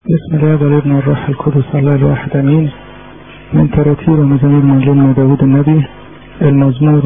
بسم الله والابن والروح القدس الله الواحد امين من تراتير ومزامير معلمنا داود النبي المزمور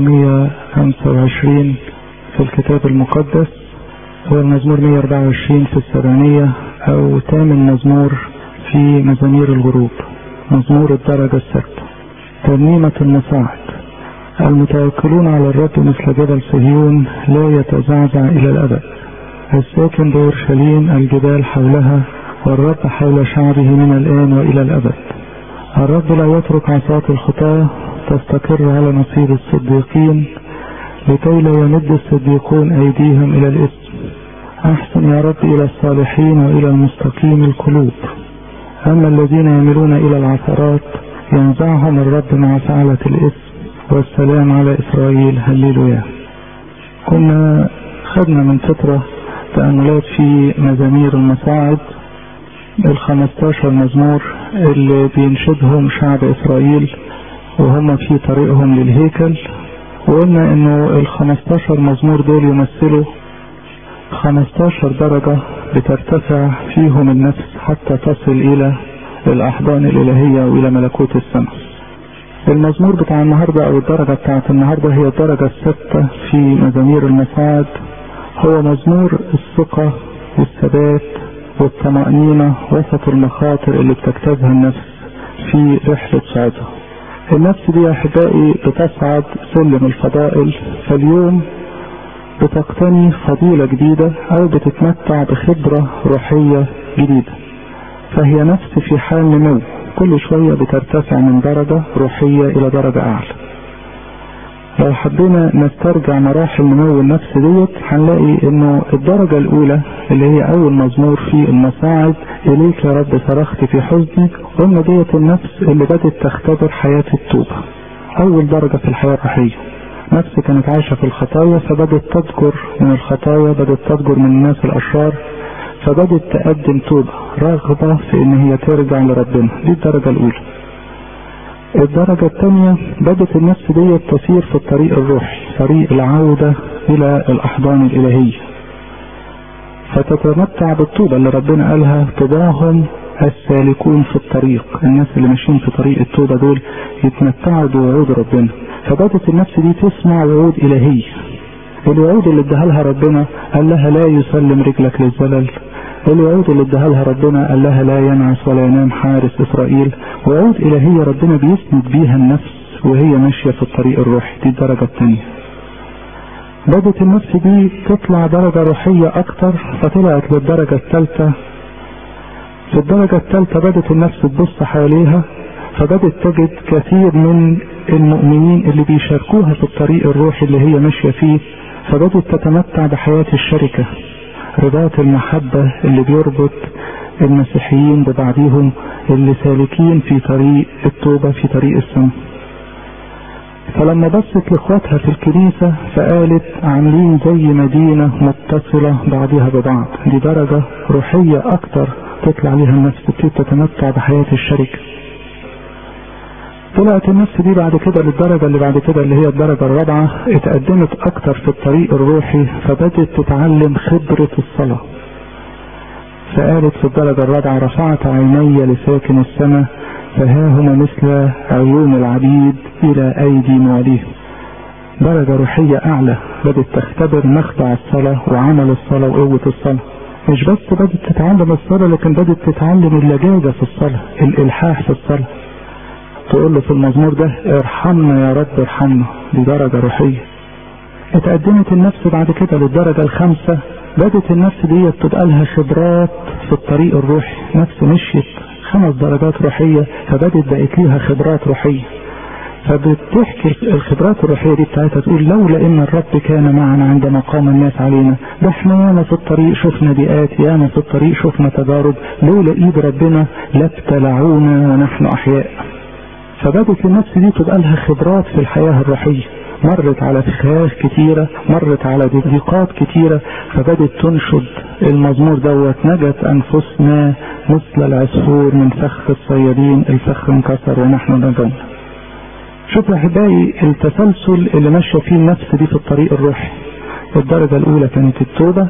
125 في الكتاب المقدس هو المزمور 124 في السبعينية او تامن مزمور في مزامير الغروب مزمور الدرجة السادسة ترنيمة المصاعد المتوكلون على الرب مثل جبل صهيون لا يتزعزع الى الابد الساكن بأورشليم الجبال حولها والرب حول شعبه من الآن وإلى الأبد الرب لا يترك عصاة الخطاة تستقر على نصيب الصديقين لكي لا يمد الصديقون أيديهم إلى الإثم أحسن يا رب إلى الصالحين وإلى المستقيم القلوب أما الذين يميلون إلى العثرات ينزعهم الرب مع فعلة الإثم والسلام على إسرائيل هللويا كنا خدنا من فترة تأملات في مزامير المصاعد الخمستاشر مزمور اللي بينشدهم شعب إسرائيل وهم في طريقهم للهيكل وقلنا انه الخمستاشر مزمور دول يمثلوا خمستاشر درجة بترتفع فيهم النفس حتى تصل إلى الأحضان الإلهية وإلى ملكوت السماء المزمور بتاع النهاردة أو الدرجة بتاعت النهاردة هي الدرجة الستة في مزامير المصاعد هو مزمور الثقة والثبات والطمأنينة وسط المخاطر اللي بتجتازها النفس في رحلة صعودها النفس دي يا أحبائي بتصعد سلم الفضائل فاليوم بتقتني فضيلة جديدة أو بتتمتع بخبرة روحية جديدة فهي نفس في حال نمو كل شوية بترتفع من درجة روحية إلى درجة أعلى لو حبينا نسترجع مراحل نمو النفس ديت هنلاقي انه الدرجة الاولى اللي هي اول مزمور في المصاعد اليك يا رب صرخت في حزني قلنا ديت النفس اللي بدت تختبر حياة التوبة اول درجة في الحياة الروحية نفس كانت عايشة في الخطايا فبدت تذكر من الخطايا بدت تذكر من الناس الاشرار فبدت تقدم توبة رغبة في ان هي ترجع لربنا دي الدرجة الاولى الدرجة الثانية بدت النفس دي تسير في الطريق الروحي طريق العودة إلى الأحضان الإلهية فتتمتع بالطوبة اللي ربنا قالها طباهم السالكون في الطريق الناس اللي ماشيين في طريق التوبة دول يتمتعوا بوعود ربنا فبدت النفس دي تسمع وعود إلهية الوعود اللي اداها لها ربنا قال لها لا يسلم رجلك للزلل الوعود اللي اداها لها ربنا قال لها لا ينعس ولا ينام حارس اسرائيل وعود الهية ربنا بيسند بيها النفس وهي ماشية في الطريق الروحي دي الدرجة الثانية بدت النفس دي تطلع درجة روحية اكتر فطلعت للدرجة الثالثة في الدرجة الثالثة بدت النفس تبص حواليها فبدت تجد كثير من المؤمنين اللي بيشاركوها في الطريق الروحي اللي هي ماشية فيه فبدت تتمتع بحياة الشركة رباط المحبة اللي بيربط المسيحيين ببعضهم اللي سالكين في طريق التوبة في طريق السماء فلما بصت لاخواتها في الكنيسة فقالت عاملين زي مدينة متصلة بعضها ببعض دي درجة روحية اكتر تطلع ليها النفس تبتدي تتمتع بحياة الشركة طلعت النفس دي بعد كده للدرجة اللي بعد كده اللي هي الدرجة الرابعة اتقدمت اكتر في الطريق الروحي فبدت تتعلم خبرة الصلاة فقالت في الدرجة الرابعة رفعت عيني لساكن السماء فها هما مثل عيون العبيد الى ايدي مواليهم درجة روحية اعلى بدت تختبر مخدع الصلاة وعمل الصلاة وقوة الصلاة مش بس بدت تتعلم الصلاة لكن بدت تتعلم اللجاجة في الصلاة الالحاح في الصلاة تقول له في المزمور ده ارحمنا يا رب ارحمنا دي درجة روحية اتقدمت النفس بعد كده للدرجة الخامسة بدت النفس دي تبقى لها خبرات في الطريق الروحي نفس مشيت خمس درجات روحية فبدت بقت ليها خبرات روحية فبتحكي الخبرات الروحية دي بتاعتها تقول لولا ان الرب كان معنا عندما قام الناس علينا ده احنا ياما في الطريق شفنا ضيقات ياما في الطريق شفنا تجارب لولا ايد ربنا لابتلعونا ونحن احياء فبدت النفس دي تبقى لها خبرات في الحياة الروحية مرت على فخاخ كتيرة مرت على ضيقات كتيرة فبدت تنشد المزمور دوت نجت أنفسنا مثل العصفور من فخ الصيادين الفخ انكسر ونحن نجونا شوف يا احبائي التسلسل اللي ماشيه فيه النفس دي في الطريق الروحي الدرجة الأولى كانت التوبة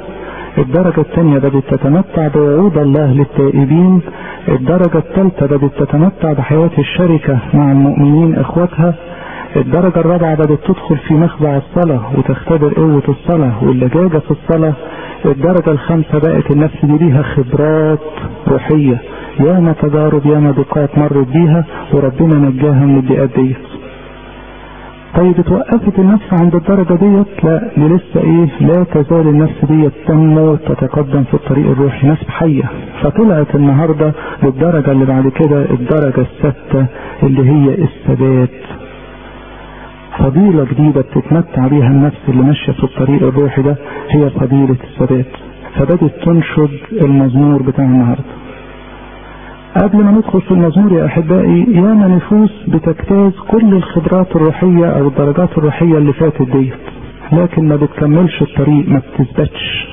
الدرجة الثانية بدأت تتمتع بوعود الله للتائبين الدرجة الثالثة بدأت تتمتع بحياة الشركة مع المؤمنين اخواتها الدرجة الرابعة بدأت تدخل في مخضع الصلاة وتختبر قوة الصلاة واللجاجة في الصلاة الدرجة الخامسة بقت النفس دي ليها خبرات روحية ياما تجارب ياما ضيقات مرت بيها وربنا نجاها من الضيقات ديت طيب اتوقفت النفس عند الدرجة ديت لا دي لسه ايه لا تزال النفس ديت تنمو وتتقدم في الطريق الروحي نفس حية فطلعت النهاردة للدرجة اللي بعد كده الدرجة الستة اللي هي الثبات فضيلة جديدة بتتمتع بيها النفس اللي ماشية في الطريق الروحي ده هي فضيلة الثبات فبدت تنشد المزمور بتاع النهارده قبل ما ندخل في المزمور يا احبائي ياما نفوس بتجتاز كل الخبرات الروحية او الدرجات الروحية اللي فاتت ديت لكن ما بتكملش الطريق ما بتثبتش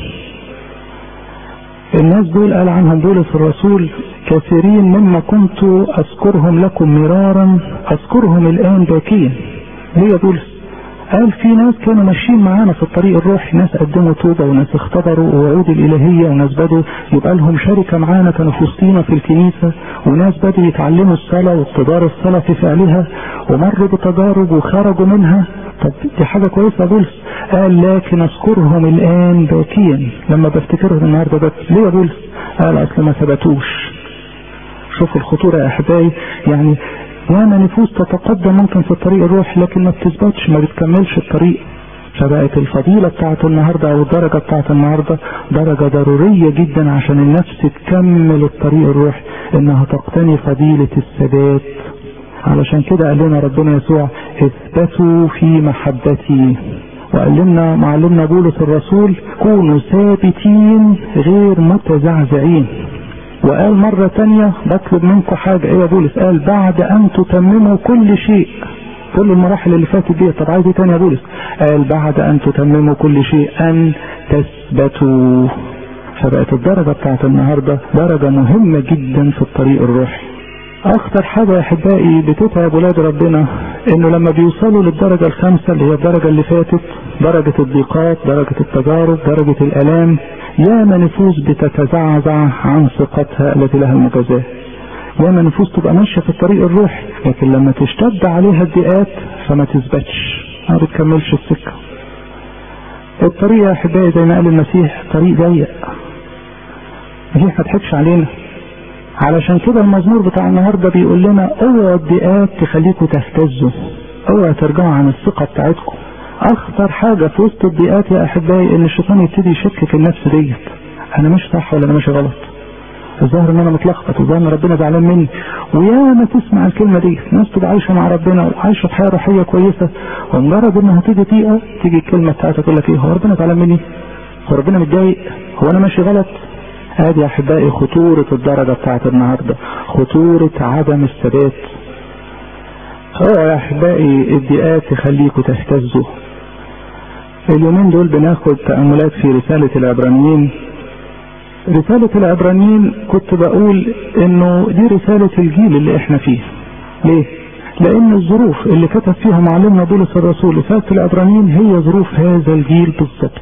الناس دول قال عنهم بولس الرسول كثيرين مما كنت اذكرهم لكم مرارا اذكرهم الان باكين ليه يا بولس قال في ناس كانوا ماشيين معانا في الطريق الروحي ناس قدموا توبه وناس اختبروا وعود الالهيه وناس بدوا يبقى لهم شركه معانا كانوا في وسطينا في الكنيسه وناس بدوا يتعلموا الصلاه واقتدار الصلاه في فعلها ومروا بتجارب وخرجوا منها طب دي حاجه كويسه يا بولس قال لكن اذكرهم الان باكيا لما بفتكرهم النهارده بس ليه يا بولس؟ قال اصل ما ثبتوش شوفوا الخطوره يا احبائي يعني ياما نفوس تتقدم ممكن في الطريق الروح لكن ما بتثبتش ما بتكملش الطريق فبقت الفضيلة بتاعت النهاردة او الدرجة بتاعت النهاردة درجة ضرورية جدا عشان النفس تكمل الطريق الروحي انها تقتني فضيلة الثبات علشان كده قال لنا ربنا يسوع اثبتوا في محبتي وقال لنا معلمنا بولس الرسول كونوا ثابتين غير متزعزعين وقال مرة تانية بطلب منكم حاجة ايه يا بولس قال بعد ان تتمموا كل شيء كل المراحل اللي فاتت دي طب عايز ايه تاني يا بولس قال بعد ان تتمموا كل شيء ان تثبتوا فبقت الدرجة بتاعت النهاردة درجة مهمة جدا في الطريق الروحي اخطر حاجة يا احبائي بتتعب ولاد ربنا انه لما بيوصلوا للدرجة الخامسة اللي هي الدرجة اللي فاتت درجة الضيقات درجة التجارب درجة الالام ياما نفوس بتتزعزع عن ثقتها التي لها المجازاه ياما نفوس تبقى ماشيه في الطريق الروحي لكن لما تشتد عليها الضيقات فما تثبتش ما بتكملش السكه الطريق يا احبائي زي ما قال المسيح طريق ضيق المسيح ما تضحكش علينا علشان كده المزمور بتاع النهارده بيقول لنا اوعوا الضيقات تخليكم تهتزوا اوعوا ترجعوا عن الثقه بتاعتكم اخطر حاجة في وسط الضيقات يا احبائي ان الشيطان يبتدي يشكك النفس ديت انا ماشي صح ولا انا ماشي غلط الظاهر ان انا متلخبط الظاهر ان ربنا زعلان مني وياما تسمع الكلمة دي ناس تبقى عايشة مع ربنا وعايشة في حياة روحية كويسة ومجرد انها تيجي دقيقة تيجي الكلمة بتاعتها تقول لك ايه هو ربنا زعلان مني هو ربنا متضايق هو انا ماشي غلط ادي يا احبائي خطورة الدرجة بتاعت النهاردة خطورة عدم الثبات هو يا احبائي الضيقات تخليكوا تهتزوا اليومين دول بناخد تأملات في رسالة العبرانيين رسالة العبرانيين كنت بقول انه دي رسالة الجيل اللي احنا فيه ليه لان الظروف اللي كتب فيها معلمنا بولس الرسول رسالة العبرانيين هي ظروف هذا الجيل بالضبط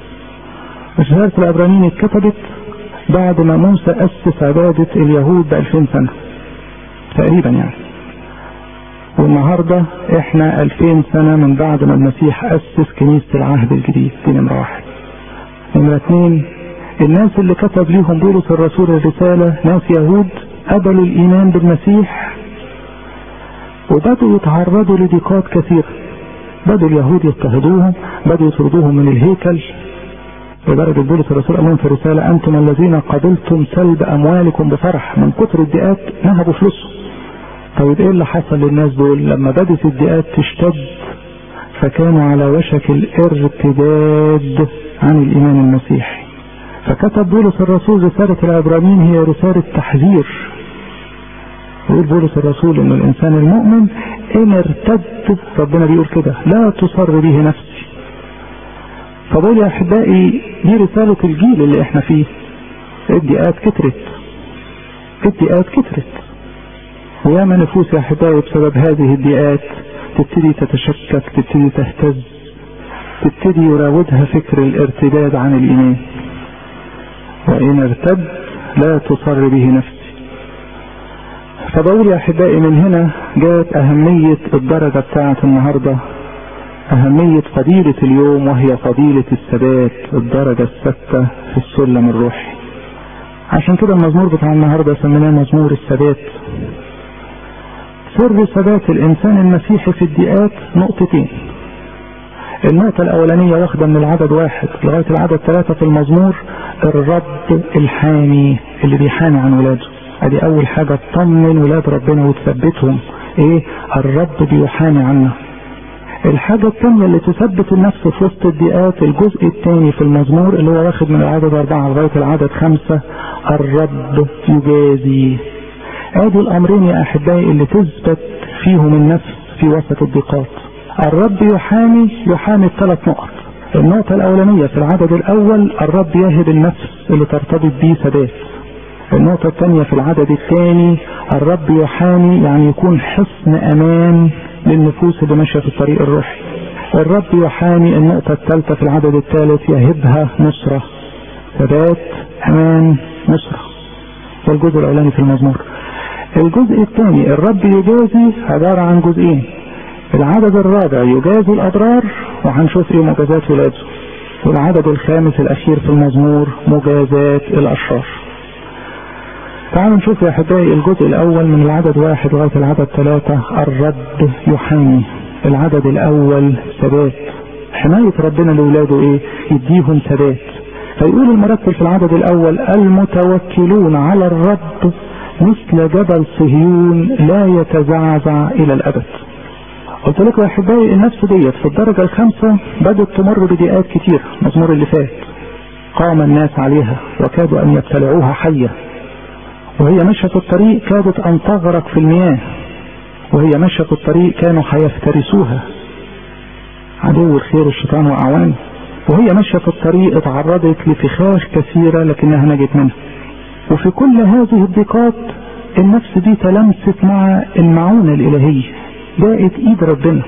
رسالة العبرانيين اتكتبت بعد ما موسى أسس عبادة اليهود بألفين سنة تقريبا يعني والنهاردة احنا ألفين سنة من بعد ما المسيح أسس كنيسة العهد الجديد دي نمرة واحد نمرة اتنين الناس اللي كتب ليهم بولس الرسول الرسالة ناس يهود قبلوا الإيمان بالمسيح وبدأوا يتعرضوا لضيقات كثيرة بدأوا اليهود يضطهدوهم بدأوا يطردوهم من الهيكل لدرجة بولس الرسول قال لهم في الرسالة أنتم الذين قبلتم سلب أموالكم بفرح من كتر الضيقات نهبوا فلوسهم طيب ايه اللي حصل للناس دول لما بدت الضيقات تشتد فكانوا على وشك الارتداد عن الايمان المسيحي فكتب بولس الرسول رسالة العبرانيين هي رسالة تحذير يقول بولس الرسول ان الانسان المؤمن ان ارتد ربنا بيقول كده لا تصر به نفسي فبقول يا احبائي دي رسالة الجيل اللي احنا فيه الضيقات كترت الضيقات كترت وياما نفوس يا احبائي بسبب هذه الضيقات تبتدي تتشكك تبتدي تهتز تبتدي يراودها فكر الارتداد عن الايمان وإن ارتد لا تصر به نفسي فبقول يا أحبائي من هنا جاءت أهمية الدرجة بتاعة النهاردة أهمية فضيلة اليوم وهي فضيلة الثبات الدرجة الستة في السلم الروحي عشان كده المزمور بتاع النهاردة سميناه مزمور الثبات سر ثبات الإنسان المسيحي في الدقات نقطتين النقطة الأولانية واخدة من العدد واحد لغاية العدد ثلاثة في المزمور الرب الحامي اللي بيحامي عن ولاده ادي اول حاجة تطمن ولاد ربنا وتثبتهم ايه الرب بيحامي عنا الحاجة الثانية اللي تثبت النفس في وسط الضيقات الجزء الثاني في المزمور اللي هو واخد من العدد أربعة لغاية العدد خمسة الرب يجازي ادي الأمرين يا أحبائي اللي تثبت فيهم النفس في وسط الضيقات الرب يحامي يحامي الثلاث نقط النقطة الأولانية في العدد الأول الرب يهب النفس اللي ترتبط بيه ثبات النقطة الثانية في العدد الثاني الرب يحامي يعني يكون حصن أمان للنفوس اللي ماشية في الطريق الروحي الرب يحامي النقطة الثالثة في العدد الثالث يهبها نصرة ثبات أمان نصرة ده الجزء الأولاني في المزمور الجزء الثاني الرب يجازي عبارة عن جزئين العدد الرابع يجازي الأضرار وهنشوف ايه مجازات ولاده والعدد الخامس الأخير في المزمور مجازات الأشرار تعالوا نشوف يا احبائي الجزء الاول من العدد واحد لغايه العدد ثلاثة الرب يحامي العدد الاول ثبات حماية ربنا لاولاده ايه يديهم ثبات فيقول المرتب في العدد الاول المتوكلون على الرب مثل جبل صهيون لا يتزعزع الى الابد قلت لكم يا احبائي النفس ديت في الدرجة الخامسة بدأت تمر بضيقات كتير المزمور اللي فات قام الناس عليها وكادوا ان يبتلعوها حية وهي ماشية في الطريق كادت أن تغرق في المياه وهي ماشية في الطريق كانوا هيفترسوها عدو الخير الشيطان وأعوانه وهي ماشية في الطريق اتعرضت لفخاخ كثيرة لكنها نجت منها وفي كل هذه الضيقات النفس دي تلمست مع المعونة الإلهية جاءت إيد ربنا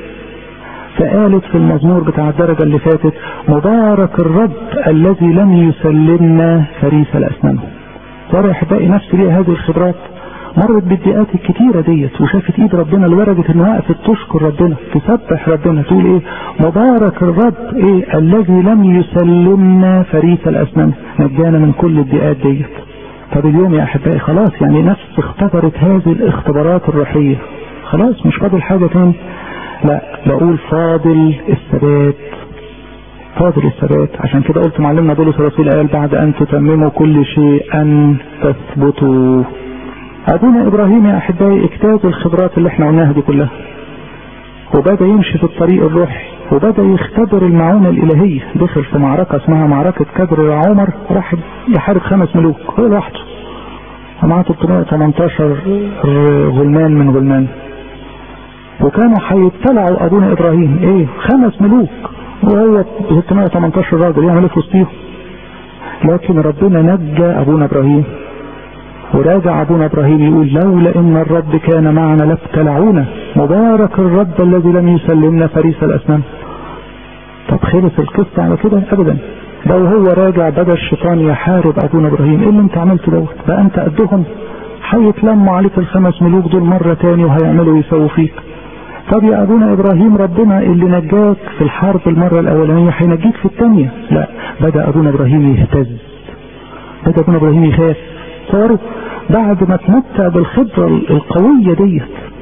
فقالت في المزمور بتاع الدرجة اللي فاتت مبارك الرب الذي لم يسلمنا فريس الأسنان ترى يا احبائي نفس ليها هذه الخبرات مرت بالضيقات الكتيره ديت وشافت ايد ربنا لدرجه ان وقفت تشكر ربنا تسبح ربنا تقول ايه مبارك الرب ايه الذي لم يسلمنا فريس الاسنان نجانا من كل الضيقات ديت طب اليوم يا احبائي خلاص يعني نفس اختبرت هذه الاختبارات الروحيه خلاص مش فاضل حاجه تاني لا بقول فاضل الثبات فاضل الثبات عشان كده قلت معلمنا بولس الرسول قال بعد ان تتمموا كل شيء ان تثبتوا ابونا ابراهيم يا احبائي اجتاز الخبرات اللي احنا قلناها دي كلها وبدا يمشي في الطريق الروحي وبدا يختبر المعونه الالهيه دخل في معركه اسمها معركه كدر عمر راح يحارب خمس ملوك هو لوحده ومعاه 318 غلمان من غلمان وكانوا هيبتلعوا ابونا ابراهيم ايه خمس ملوك وهو 618 راجل يعمل في وسطيهم لكن ربنا نجى ابونا ابراهيم وراجع ابونا ابراهيم يقول لولا ان الرب كان معنا لابتلعونا مبارك الرب الذي لم يسلمنا فريس الاسنان طب خلص القصه على كده ابدا لو هو راجع بدا الشيطان يحارب ابونا ابراهيم ايه اللي انت عملته دوت بقى انت قدهم هيتلموا عليك الخمس ملوك دول مره تاني وهيعملوا يسووا فيك طب يا ابونا ابراهيم ربنا اللي نجاك في الحرب المره الاولانيه هينجيك في الثانيه لا بدا ابونا ابراهيم يهتز بدا ابونا ابراهيم يخاف تصوروا بعد ما تمتع بالخبره القويه ديت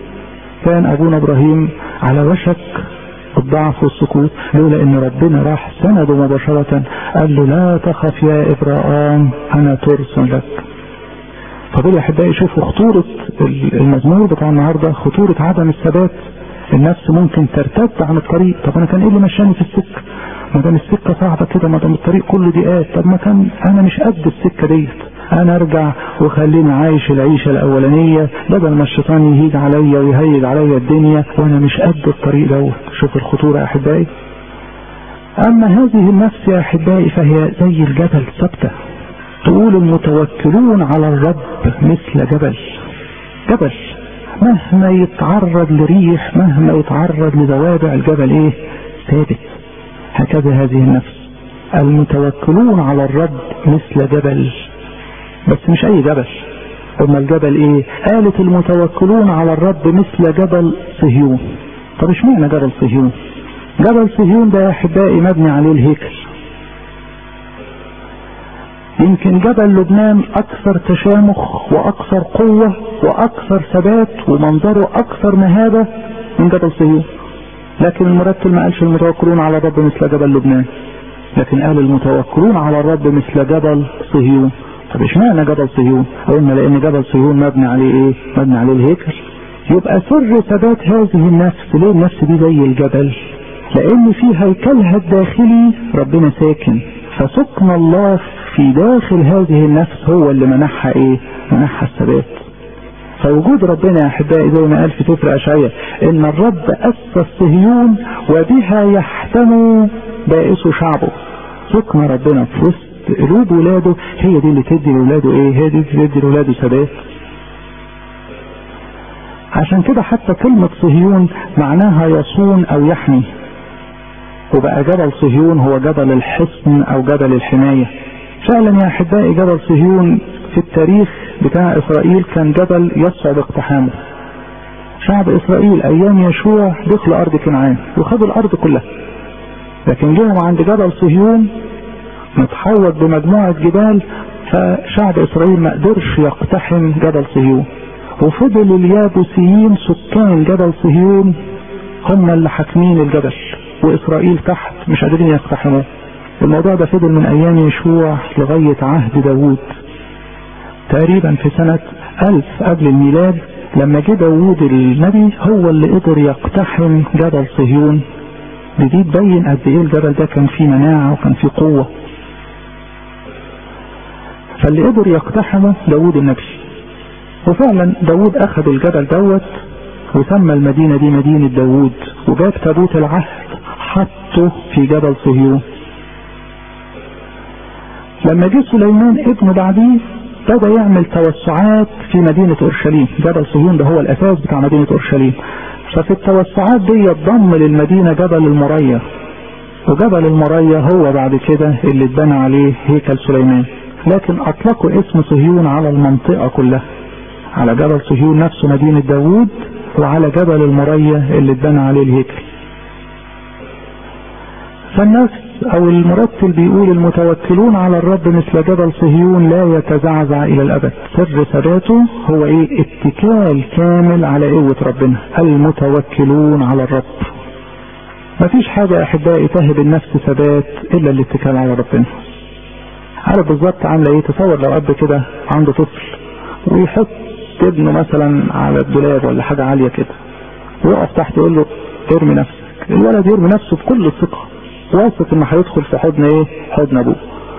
كان ابونا ابراهيم على وشك الضعف والسكوت لولا ان ربنا راح سنده مباشره قال له لا تخف يا ابراهيم انا ترس لك فدول يا احبائي شوفوا خطوره المزمور بتاع النهارده خطوره عدم الثبات النفس ممكن ترتد عن الطريق طب انا كان ايه اللي مشاني في السكه ما دام السكه صعبه كده ما دام الطريق كله ضيقات طب ما كان انا مش قد السكه ديت انا ارجع وخليني عايش العيشه الاولانيه بدل ما الشيطان يهيج عليا ويهيج عليا الدنيا وانا مش قد الطريق دوت شوف الخطوره يا احبائي اما هذه النفس يا احبائي فهي زي الجبل ثابته تقول المتوكلون على الرب مثل جبل جبل مهما يتعرض لريح مهما يتعرض لزوابع الجبل ايه ثابت هكذا هذه النفس المتوكلون على الرب مثل جبل بس مش اي جبل أما الجبل ايه قالت المتوكلون على الرب مثل جبل صهيون طب اشمعنى جبل صهيون جبل صهيون ده يا احبائي مبني عليه الهيكل يمكن جبل لبنان اكثر تشامخ واكثر قوة واكثر ثبات ومنظره اكثر مهابة من جبل صهيون لكن المرتل ما قالش المتوكلون على الرب مثل جبل لبنان لكن قال المتوكلون على الرب مثل جبل صهيون طب اشمعنى جبل صهيون قلنا لان جبل صهيون مبني عليه ايه مبني عليه الهيكل يبقى سر ثبات هذه النفس ليه النفس دي زي الجبل لان في هيكلها الداخلي ربنا ساكن فسكن الله في داخل هذه النفس هو اللي منحها ايه منحها الثبات فوجود ربنا يا احبائي زي ما قال في سفر اشعياء ان الرب اسس صهيون وبها يحتمي بائس شعبه سكن ربنا في وسط قلوب ولاده هي دي اللي تدي لاولاده ايه هي دي اللي تدي لاولاده ثبات عشان كده حتى كلمة صهيون معناها يصون او يحمي وبقى جبل صهيون هو جبل الحصن او جبل الحماية فعلا يا احبائي جبل صهيون في التاريخ بتاع اسرائيل كان جبل يصعب اقتحامه شعب اسرائيل ايام يشوع دخلوا ارض كنعان وخدوا الارض كلها لكن جيهم عند جبل صهيون متحوط بمجموعة جبال فشعب اسرائيل ما قدرش يقتحم جبل صهيون وفضل اليابوسيين سكان جبل صهيون هم اللي حاكمين الجبل واسرائيل تحت مش قادرين يقتحموه الموضوع ده فضل من ايام يشوع لغاية عهد داوود تقريبا في سنة ألف قبل الميلاد لما جه داوود النبي هو اللي قدر يقتحم جبل صهيون دي تبين قد ايه الجبل ده كان فيه مناعة وكان فيه قوة فاللي قدر يقتحمه داوود النبي وفعلا داوود اخذ الجبل دوت وسمى المدينة دي مدينة داوود وجاب تابوت العهد حطه في جبل صهيون لما جه سليمان ابنه بعديه بدا يعمل توسعات في مدينة اورشليم جبل صهيون ده هو الاساس بتاع مدينة اورشليم ففي التوسعات دي ضم للمدينة جبل المريا وجبل المريا هو بعد كده اللي اتبنى عليه هيكل سليمان لكن اطلقوا اسم صهيون على المنطقة كلها على جبل صهيون نفسه مدينة داوود وعلى جبل المريا اللي اتبنى عليه الهيكل فالناس او المرتل بيقول المتوكلون على الرب مثل جبل صهيون لا يتزعزع الى الابد سر ثباته هو ايه اتكال كامل على قوة ربنا المتوكلون على الرب مفيش حاجة يا احبائي تهب النفس ثبات الا الاتكال على ربنا عارف بالظبط عامله ايه تصور لو اب كده عنده طفل ويحط ابنه مثلا على الدولاب ولا حاجة عالية كده ويقف تحت يقول له ارمي نفسك الولد يرمي نفسه بكل ثقة واثق انه هيدخل في حضن ايه حضن ابوه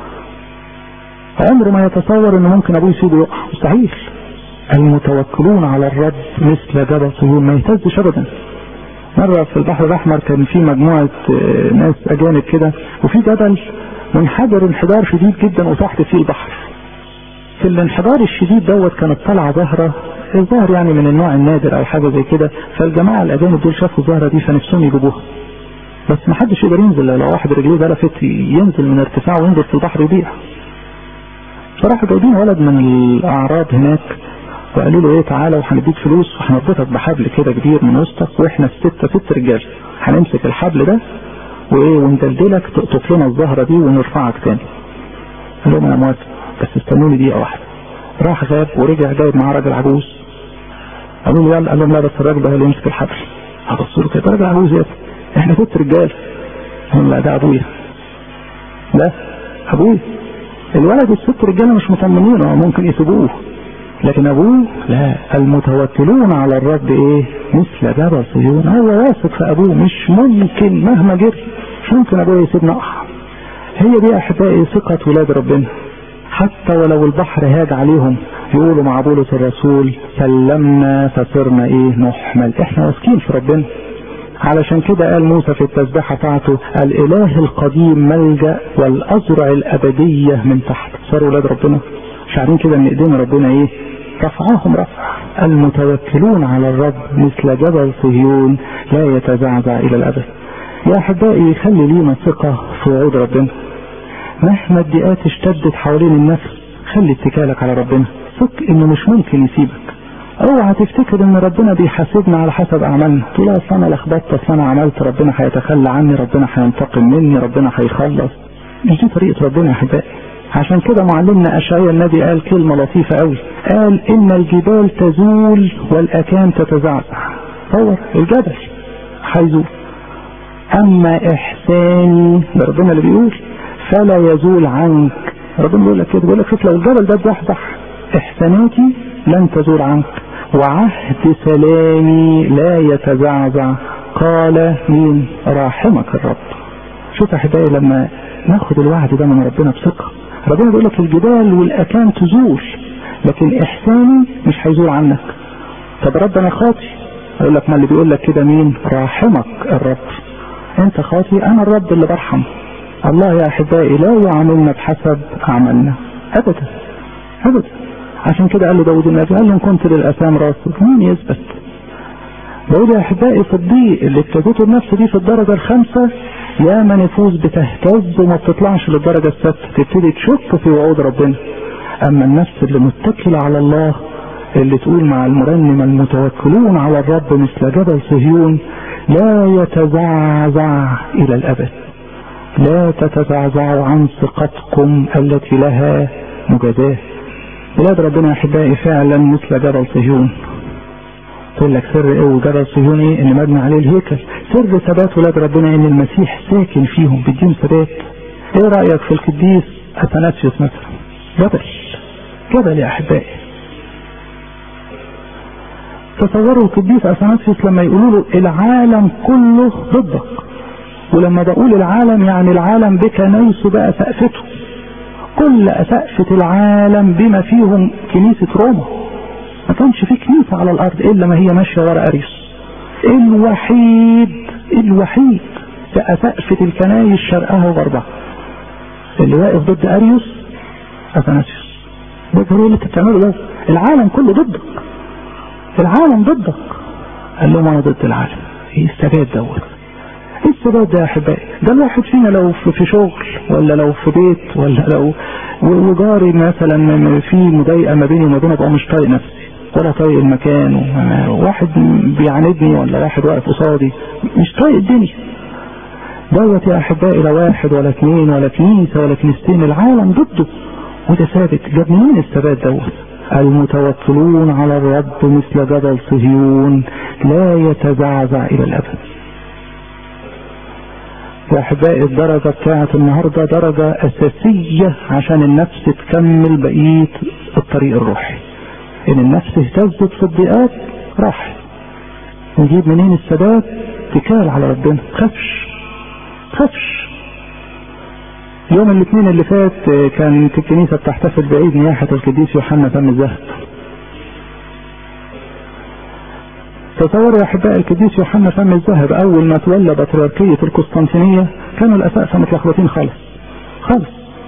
عمره ما يتصور انه ممكن ابوه يسيبه يقع مستحيل المتوكلون على الرب مثل جبل صهيون ما يهتزش ابدا مرة في البحر الاحمر كان في مجموعة ناس اجانب كده وفي جبل منحدر انحدار شديد جدا وتحت فيه البحر في الانحدار الشديد دوت كانت طالعة زهرة الظهر يعني من النوع النادر او حاجة زي كده فالجماعة الاجانب دول شافوا الزهرة دي فنفسهم يجيبوها بس ما حدش يقدر ينزل لو واحد رجليه زلفت ينزل من ارتفاع وينزل في البحر يضيع فراحوا جايبين ولد من الاعراب هناك وقالوا له ايه تعالى وهنديك فلوس وهنربطك بحبل كده كبير من وسطك واحنا الستة ست رجال هنمسك الحبل ده وايه وندلدلك تقطف لنا الزهرة دي ونرفعك تاني قال لهم انا موافق بس استنوني دقيقة واحدة راح غاب ورجع جايب معاه راجل عجوز قالوا له يلا قال لهم لا بس الراجل ده هو اللي يمسك الحبل هبصوا له كده راجل عجوز يا احنا ست رجال هم لا ده ابويا ده ابويا الولد الست رجاله مش مطمنين ممكن يسيبوه لكن ابوه لا المتوكلون على الرب ايه مثل جبل صهيون هو واثق في ابوه مش ممكن مهما جري مش ممكن ابوه يسيبنا اقع هي دي احبائي ثقة ولاد ربنا حتى ولو البحر هاج عليهم يقولوا مع بولس الرسول سلمنا فصرنا ايه نحمل احنا واثقين في ربنا علشان كده قال موسى في التسبيحة بتاعته الاله القديم ملجأ والازرع الابدية من تحت صاروا ولاد ربنا شعرين كده ان ايدين ربنا ايه رفعهم رفع المتوكلون على الرب مثل جبل صهيون لا يتزعزع الى الابد يا احبائي خلي لينا ثقة في وعود ربنا مهما الضيقات اشتدت حوالين النفس خلي اتكالك على ربنا ثق انه مش ممكن يسيبك اوعى تفتكر ان ربنا بيحاسبنا على حسب اعمالنا تقول اصل انا لخبطت اصل انا عملت ربنا هيتخلى عني ربنا هينتقم مني ربنا هيخلص مش دي طريقه ربنا يا احبائي عشان كده معلمنا اشعياء النبي قال كلمه لطيفه قوي قال ان الجبال تزول والاكام تتزعزع تصور الجبل هيزول اما احساني ده ربنا اللي بيقول فلا يزول عنك ربنا بيقول لك كده بيقول لك شوف لو الجبل ده اتزحزح احساناتي لن تزول عنك وعهد سلامي لا يتزعزع قال مين راحمك الرب شوف احبائي لما ناخد الوعد ده من ربنا بثقه ربنا بيقول لك الجبال والاكام تزول لكن احساني مش هيزول عنك طب رب انا خاطي اقول لك ما اللي بيقول لك كده مين راحمك الرب انت خاطي انا الرب اللي برحم الله يا احبائي لا يعاملنا بحسب اعمالنا ابدا ابدا عشان كده قال له داود النبي قال له ان كنت للاثام راصد مين يثبت بقول يا احبائي في الضيق اللي ابتدته النفس دي في الدرجه الخامسه يا ما نفوس بتهتز وما بتطلعش للدرجه السادسه تبتدي تشك في وعود ربنا اما النفس اللي متكله على الله اللي تقول مع المرنم المتوكلون على الرب مثل جبل صهيون لا يتزعزع الى الابد لا تتزعزعوا عن ثقتكم التي لها مجازاه بلاد ربنا يا احبائي فعلا مثل جبل صهيون تقول لك سر ايه وجبل صهيون ايه ان مبني عليه الهيكل سر ثبات ولاد ربنا ان المسيح ساكن فيهم بيديهم ثبات ايه رايك في القديس اثناسيوس مثلا جبل جبل يا احبائي تصوروا القديس اثناسيوس لما يقولوا له العالم كله ضدك ولما بقول العالم يعني العالم بكنايسه بقى سقفته كل سقفة العالم بما فيهم كنيسة روما ما كانش في كنيسة على الأرض إلا ما هي ماشية ورا أريوس الوحيد الوحيد سقفة الكنايس شرقها وغربها اللي واقف ضد أريوس أثناسيوس ده اللي انت بتعمله ده العالم كله ضدك العالم ضدك قال لهم انا ضد العالم ايه الثبات دوت ايه الثبات ده يا احبائي ده الواحد فينا لو في شغل ولا لو في بيت ولا لو وجاري مثلا في مضايقه ما بيني وما بينه ابقى مش طايق نفسي ولا طايق المكان واحد بيعاندني ولا واحد واقف قصادي مش طايق الدنيا دوت يا احبائي لا واحد ولا اثنين ولا كنيسه ولا كنيستين العالم ضده وده ثابت جاب منين الثبات دوت المتوكلون على الرب مثل جبل صهيون لا يتزعزع الى الابد يا احبائي الدرجه بتاعت النهارده درجه اساسيه عشان النفس تكمل بقيه الطريق الروحي ان النفس اهتزت في الضيقات راح نجيب منين الثبات اتكال على ربنا خافش خافش يوم الاثنين اللي فات كانت الكنيسة بتحتفل بعيد نياحة القديس يوحنا فم الذهب تصوروا يا احبائي القديس يوحنا فم الذهب اول ما تولى بطريركية القسطنطينية كانوا الاسقفة متلخبطين خالص خالص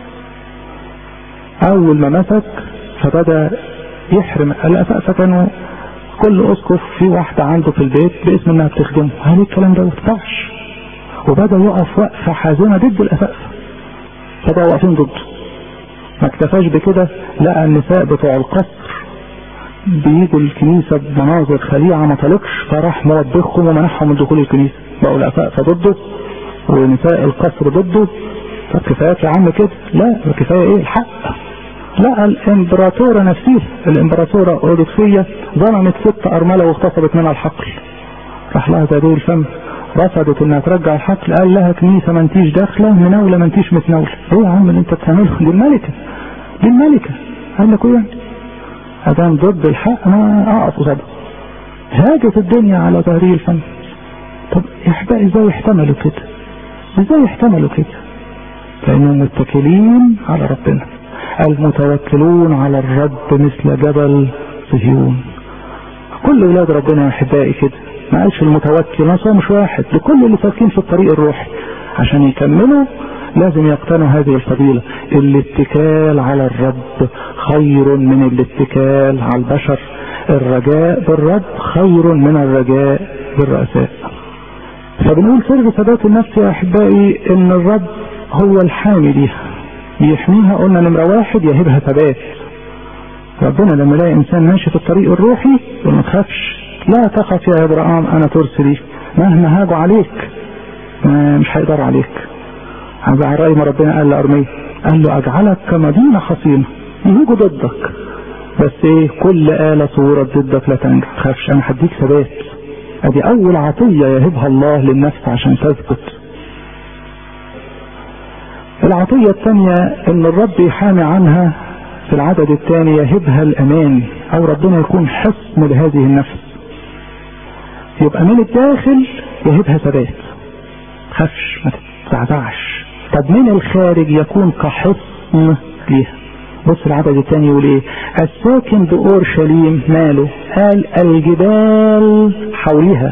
اول ما مسك فبدا يحرم الاسقفة كانوا كل اسقف في واحدة عنده في البيت باسم انها بتخدمه هل الكلام ده متفعش وبدا يقف وقفة حازمة ضد الاسقفة فبقوا واقفين ضده ما اكتفاش بكده لقى النساء بتوع القصر بيجوا الكنيسة بمناظر خليعة ما طلقش فراح موبخهم ومنعهم من دخول الكنيسة بقوا الأسقفة ضده ونساء القصر ضده طب كفاية يا عم كده لا كفاية ايه الحق لا الامبراطورة نفسها الامبراطورة اوركسية ظلمت ست ارملة واغتصبت منها الحقل راح لها زي الفم رفضت انها ترجع الحقل قال لها كنيسه ما انتيش داخله مناوله ما انتيش متناوله ايه يا عم اللي انت بتعمله دي الملكه دي الملكه قال لك ايه ادام ضد الحق ما اقف قصادها هاجت الدنيا على ظهري الفم طب يا احبائي ازاي يحتملوا كده ازاي يحتملوا كده لانهم متكلين على ربنا المتوكلون على الرب مثل جبل صهيون كل ولاد ربنا يا احبائي كده ما قالش المتوكل ناس هو مش واحد لكل اللي سالكين في الطريق الروحي عشان يكملوا لازم يقتنوا هذه الفضيلة الاتكال على الرب خير من الاتكال على البشر الرجاء بالرب خير من الرجاء بالرؤساء فبنقول سر ثبات النفس يا احبائي ان الرب هو الحامي ليها يحميها قلنا نمرة واحد يهبها ثبات ربنا لما يلاقي انسان ماشي في الطريق الروحي يقول ما تخافش لا تخف يا ابراهام انا ترسلي مهما هاجوا عليك ما مش هيقدر عليك على رأي ما ربنا قال لأرمية قال له اجعلك كمدينة حصينة يجوا ضدك بس ايه كل آلة صورت ضدك لا تنجح تخافش انا هديك ثبات ادي اول عطية يهبها الله للنفس عشان تثبت العطية الثانية ان الرب يحامي عنها في العدد الثاني يهبها الامان او ربنا يكون حصن لهذه النفس يبقى من الداخل يهبها ثبات خفش ما تتزعزعش طب من الخارج يكون كحصن ليها بص العدد الثاني يقول ايه الساكن بأورشليم ماله قال الجبال حولها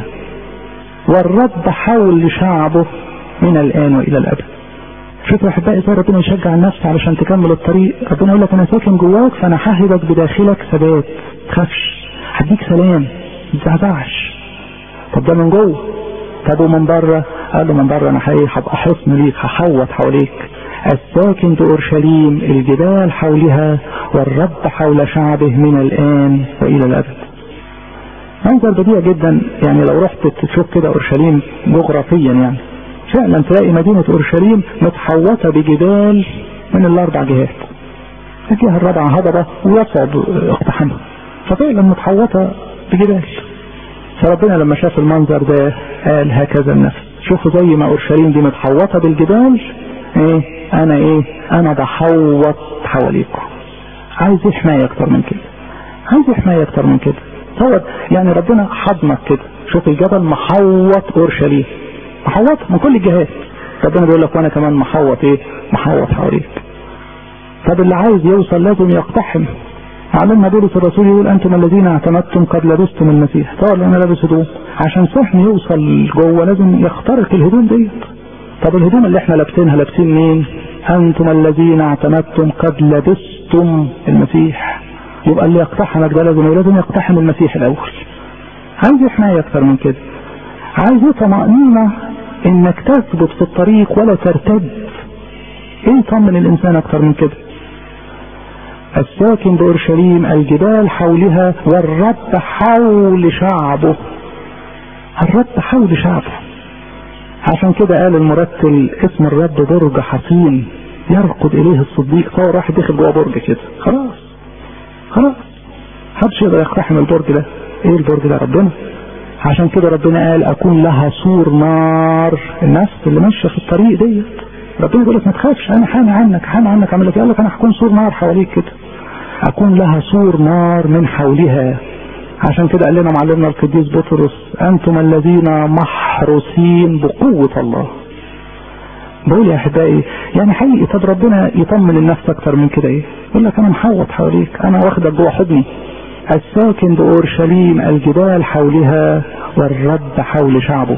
والرب حول شعبه من الآن وإلى الأبد شوفوا يا احبائي ازاي ربنا يشجع النفس علشان تكمل الطريق ربنا يقول لك انا ساكن جواك فانا ههبك بداخلك ثبات تخافش هديك سلام ما تزعزعش طب ده من جوه طب ومن بره قال له من بره انا هبقى حصن ليك هحوط حواليك الساكن بأورشليم الجبال حولها والرب حول شعبه من الآن وإلى الأبد منظر بديع جدا يعني لو رحت تشوف كده أورشليم جغرافيا يعني فعلا تلاقي مدينة أورشليم متحوطة بجبال من الأربع جهات الجهة الرابعة هضبة ويصعد اقتحامها ففعلا متحوطة بجبال فربنا لما شاف المنظر ده قال هكذا النفس شوفوا زي ما أورشليم دي متحوطة بالجبال ايه انا ايه انا بحوط حواليكم عايز ايه حماية اكتر من كده عايز ايه حماية اكتر من كده تصور يعني ربنا حضنك كده شوف الجبل محوط اورشليم محوط من كل الجهات ربنا بيقول لك وانا كمان محوط ايه محوط حواليك طب اللي عايز يوصل لازم يقتحم علمنا بولس الرسول يقول انتم الذين اعتمدتم قد لبستم المسيح طبعا انا لابس هدوم عشان سحن يوصل جوه لازم يخترق الهدوم ديت طب الهدوم اللي احنا لابسينها لابسين مين انتم الذين اعتمدتم قد لبستم المسيح يبقى اللي يقتحمك ده لازم لازم يقتحم المسيح الاول عايز حمايه اكتر من كده عايز طمأنينة انك تثبت في الطريق ولا ترتد ايه يطمن الانسان اكتر من كده الساكن بأورشليم الجبال حولها والرب حول شعبه الرب حول شعبه عشان كده قال المرتل اسم الرب برج حصين يرقد اليه الصديق هو راح داخل جوه برج كده خلاص خلاص محدش يقدر يقتحم البرج ده ايه البرج ده ربنا عشان كده ربنا قال اكون لها سور نار النفس اللي ماشيه في الطريق ديت ربنا بيقول لك ما تخافش انا حامي عنك حامي عنك اعمل لك قال لك انا هكون سور نار حواليك كده اكون لها سور نار من حولها عشان كده قال لنا معلمنا القديس بطرس انتم الذين محروسين بقوة الله بقول يا احبائي يعني حقيقي طب ربنا يطمن النفس اكتر من كده ايه يقول لك انا محوط حواليك انا واخدك جوه حضني الساكن بأورشليم الجبال حولها والرب حول شعبه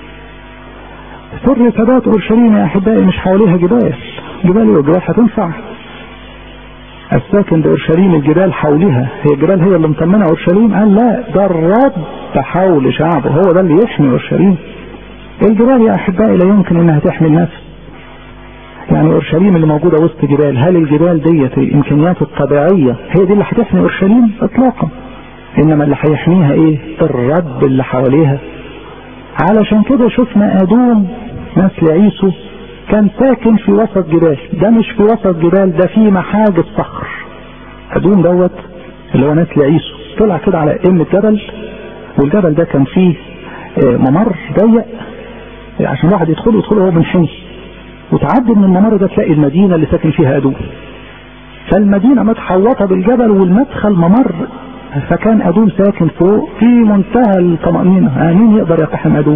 سر ثبات أورشليم يا أحبائي مش حواليها جبال جبال وجبال هتنفع الساكن بأورشليم الجبال حولها هي الجبال هي اللي مطمنة أورشليم قال لا ده الرب حول شعبه هو ده اللي يحمي أورشليم الجبال يا أحبائي لا يمكن إنها تحمي النفس يعني اورشليم اللي موجوده وسط جبال هل الجبال ديت الامكانيات الطبيعيه هي دي اللي هتحمي اورشليم اطلاقا انما اللي هيحميها ايه الرب اللي حواليها علشان كده شفنا ادوم نسل عيسو كان ساكن في وسط جبال ده مش في وسط جبال ده في محاجب صخر ادوم دوت اللي هو نسل عيسو طلع كده على قمه جبل والجبل ده كان فيه ممر ضيق عشان الواحد يدخله يدخله هو منحني وتعدي من الممر ده تلاقي المدينة اللي ساكن فيها أدوم فالمدينة متحوطة بالجبل والمدخل ممر فكان أدوم ساكن فوق في منتهى الطمأنينة مين يقدر يقتحم أدوم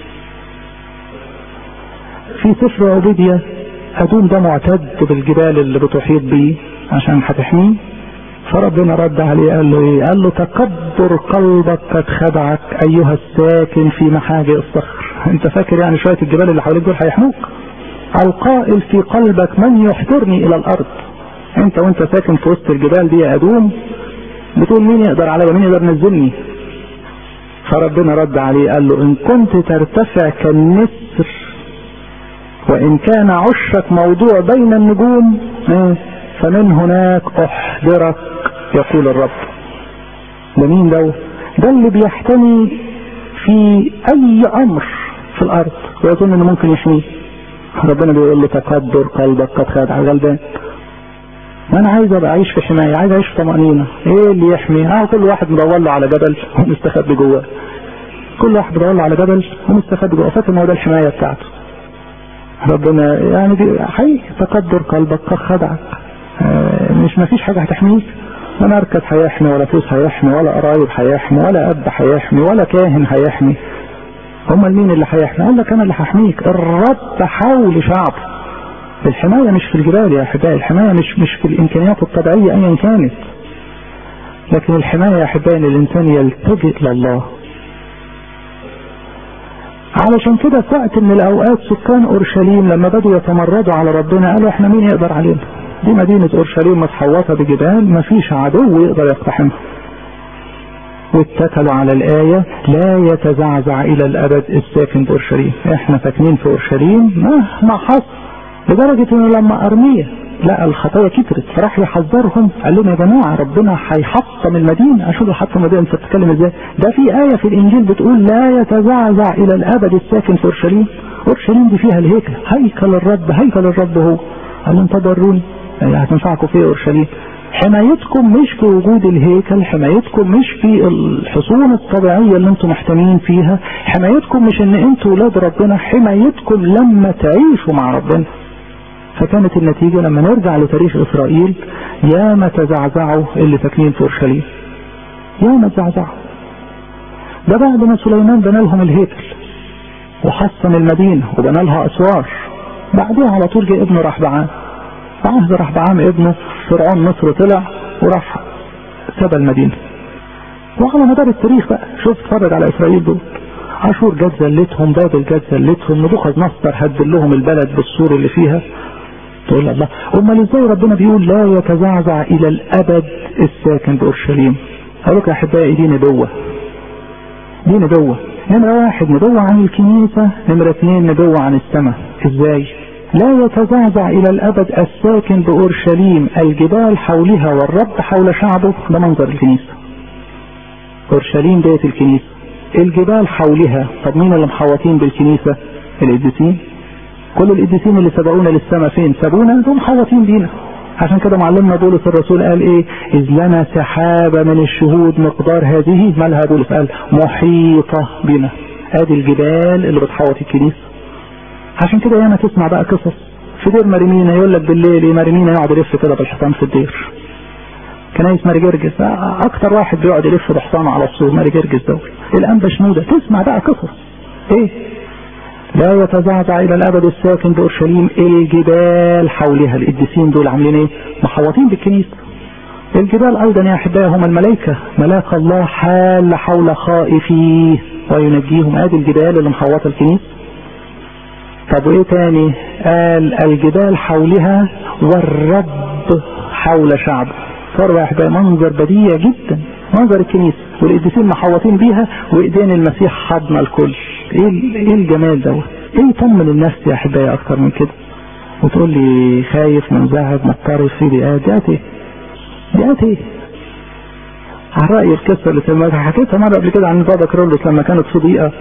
في سفر عبيدية أدوم ده معتد بالجبال اللي بتحيط بيه عشان هتحميه فربنا رد عليه قال له ايه قال له تكبر قلبك قد خدعك ايها الساكن في محاجئ الصخر انت فاكر يعني شوية الجبال اللي حواليك دول هيحموك القائل في قلبك من يحضرني الى الارض انت وانت ساكن في وسط الجبال دي يا ادوم بتقول مين يقدر عليا مين يقدر ينزلني فربنا رد عليه قال له ان كنت ترتفع كالنسر وإن كان عشك موضوع بين النجوم فمن هناك أحضرك يقول الرب ده مين ده ده اللي بيحتمي في أي أمر في الأرض ويظن إنه ممكن يحميه ربنا بيقول له تكبر قلبك قد خدع غلبان انا عايز ابقى اعيش في حمايه عايز اعيش في طمانينه ايه اللي يحمي اه كل واحد مدور له على جبل ومستخبي جواه كل واحد مدور له على جبل ومستخبي جواه فاكر ان هو ده الحمايه بتاعته ربنا يعني دي حقيقي تقدر قلبك قد خدعك آه مش ما فيش حاجه هتحميك لا مركز هيحمي ولا فلوس هيحمي ولا قرايب هيحمي ولا اب هيحمي ولا كاهن هيحمي امال مين اللي هيحمي قال لك انا اللي هحميك الرب حول شعبه الحماية مش في الجبال يا أحبائي الحماية مش مش في الإمكانيات الطبيعية أيا كانت لكن الحماية يا أحبائي إن الإنسان يلتجئ لله علشان كده في وقت من الأوقات سكان أورشليم لما بدوا يتمردوا على ربنا قالوا إحنا مين يقدر علينا دي مدينة أورشليم متحوطة بجبال مفيش عدو يقدر يقتحمها واتكلوا على الآية لا يتزعزع إلى الأبد الساكن بأورشليم احنا ساكنين في أورشليم مهما حصل لدرجة انه لما ارمية لقى الخطايا كترت فراح يحذرهم قال لهم يا جماعة ربنا هيحطم المدينة اشوف يحطم المدينة انت بتتكلم ازاي ده في آية في الانجيل بتقول لا يتزعزع الى الابد الساكن في اورشليم اورشليم دي فيها الهيكل هيكل الرب هيكل الرب هو قال لهم تضروني يعني هتنفعكم في اورشليم حمايتكم مش في وجود الهيكل حمايتكم مش في الحصون الطبيعية اللي انتم محتمين فيها حمايتكم مش ان انتوا ولاد ربنا حمايتكم لما تعيشوا مع ربنا فكانت النتيجة لما نرجع لتاريخ إسرائيل يا ما تزعزعوا اللي ساكنين في أورشليم يا ما تزعزعوا ده بعد ما سليمان بنى لهم الهيكل وحصن المدينة وبنى لها أسوار بعدها على طول جه ابنه رحبعام عهد رحبعام ابنه فرعون مصر طلع وراح سبى المدينة وعلى مدار التاريخ بقى شوف اتفرج على إسرائيل دول عاشور جت زلتهم بابل جت زلتهم نبوخذ نصر هدل لهم البلد بالسور اللي فيها تقول الله امال ازاي ربنا بيقول لا يتزعزع الى الابد الساكن باورشليم اقول لك يا احبائي دي نبوه دي نبوه نمرة واحد نبوة عن الكنيسة نمرة اثنين نبوة عن السماء ازاي لا يتزعزع الى الابد الساكن باورشليم الجبال حولها والرب حول شعبه ده منظر الكنيسة اورشليم ديت الكنيسة الجبال حولها طب مين اللي محوطين بالكنيسة القديسين كل القديسين اللي سبقونا للسماء فين سابونا دول محوطين بينا عشان كده معلمنا بولس الرسول قال ايه اذ لنا سحابة من الشهود مقدار هذه مالها بولس قال محيطة بنا ادي الجبال اللي بتحوط الكنيسة عشان كده ياما تسمع بقى قصص في دير مريمينا يقول لك بالليل ايه مريمينا يقعد يلف كده بالحصان في الدير كنايس ماري جرجس اكتر واحد بيقعد يلف بحصانه على السور ماري جرجس دول الانبا شنودة تسمع بقى قصص ايه لا يتزعزع الى الابد الساكن باورشليم الجبال حولها القديسين دول عاملين ايه محوطين بالكنيسه الجبال ايضا يا احبائي هم الملائكه ملاك الله حال حول خائفيه وينجيهم ادي الجبال اللي محوطه الكنيسه طب وايه تاني قال الجبال حولها والرب حول شعبه صار يا احبائي منظر بديع جدا منظر الكنيسه والقديسين محوطين بيها وايدين المسيح حضن الكل ايه ايه الجمال دوت ايه يطمن النفس يا احبائي اكتر من كده وتقول لي خايف منزعج مضطرب في ضيقات ديات ايه ديات ايه على رأي القصة اللي سمعتها حكيتها مرة قبل كده عن بابا كرولوس لما كانت في ضيقة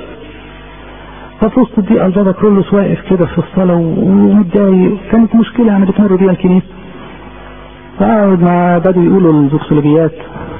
ففي وسط الضيقة البابا كرولوس واقف كده في الصلاة ومتضايق كانت مشكلة يعني بتمر بيها الكنيسة فقعد مع بدوا يقولوا الزوكسولوجيات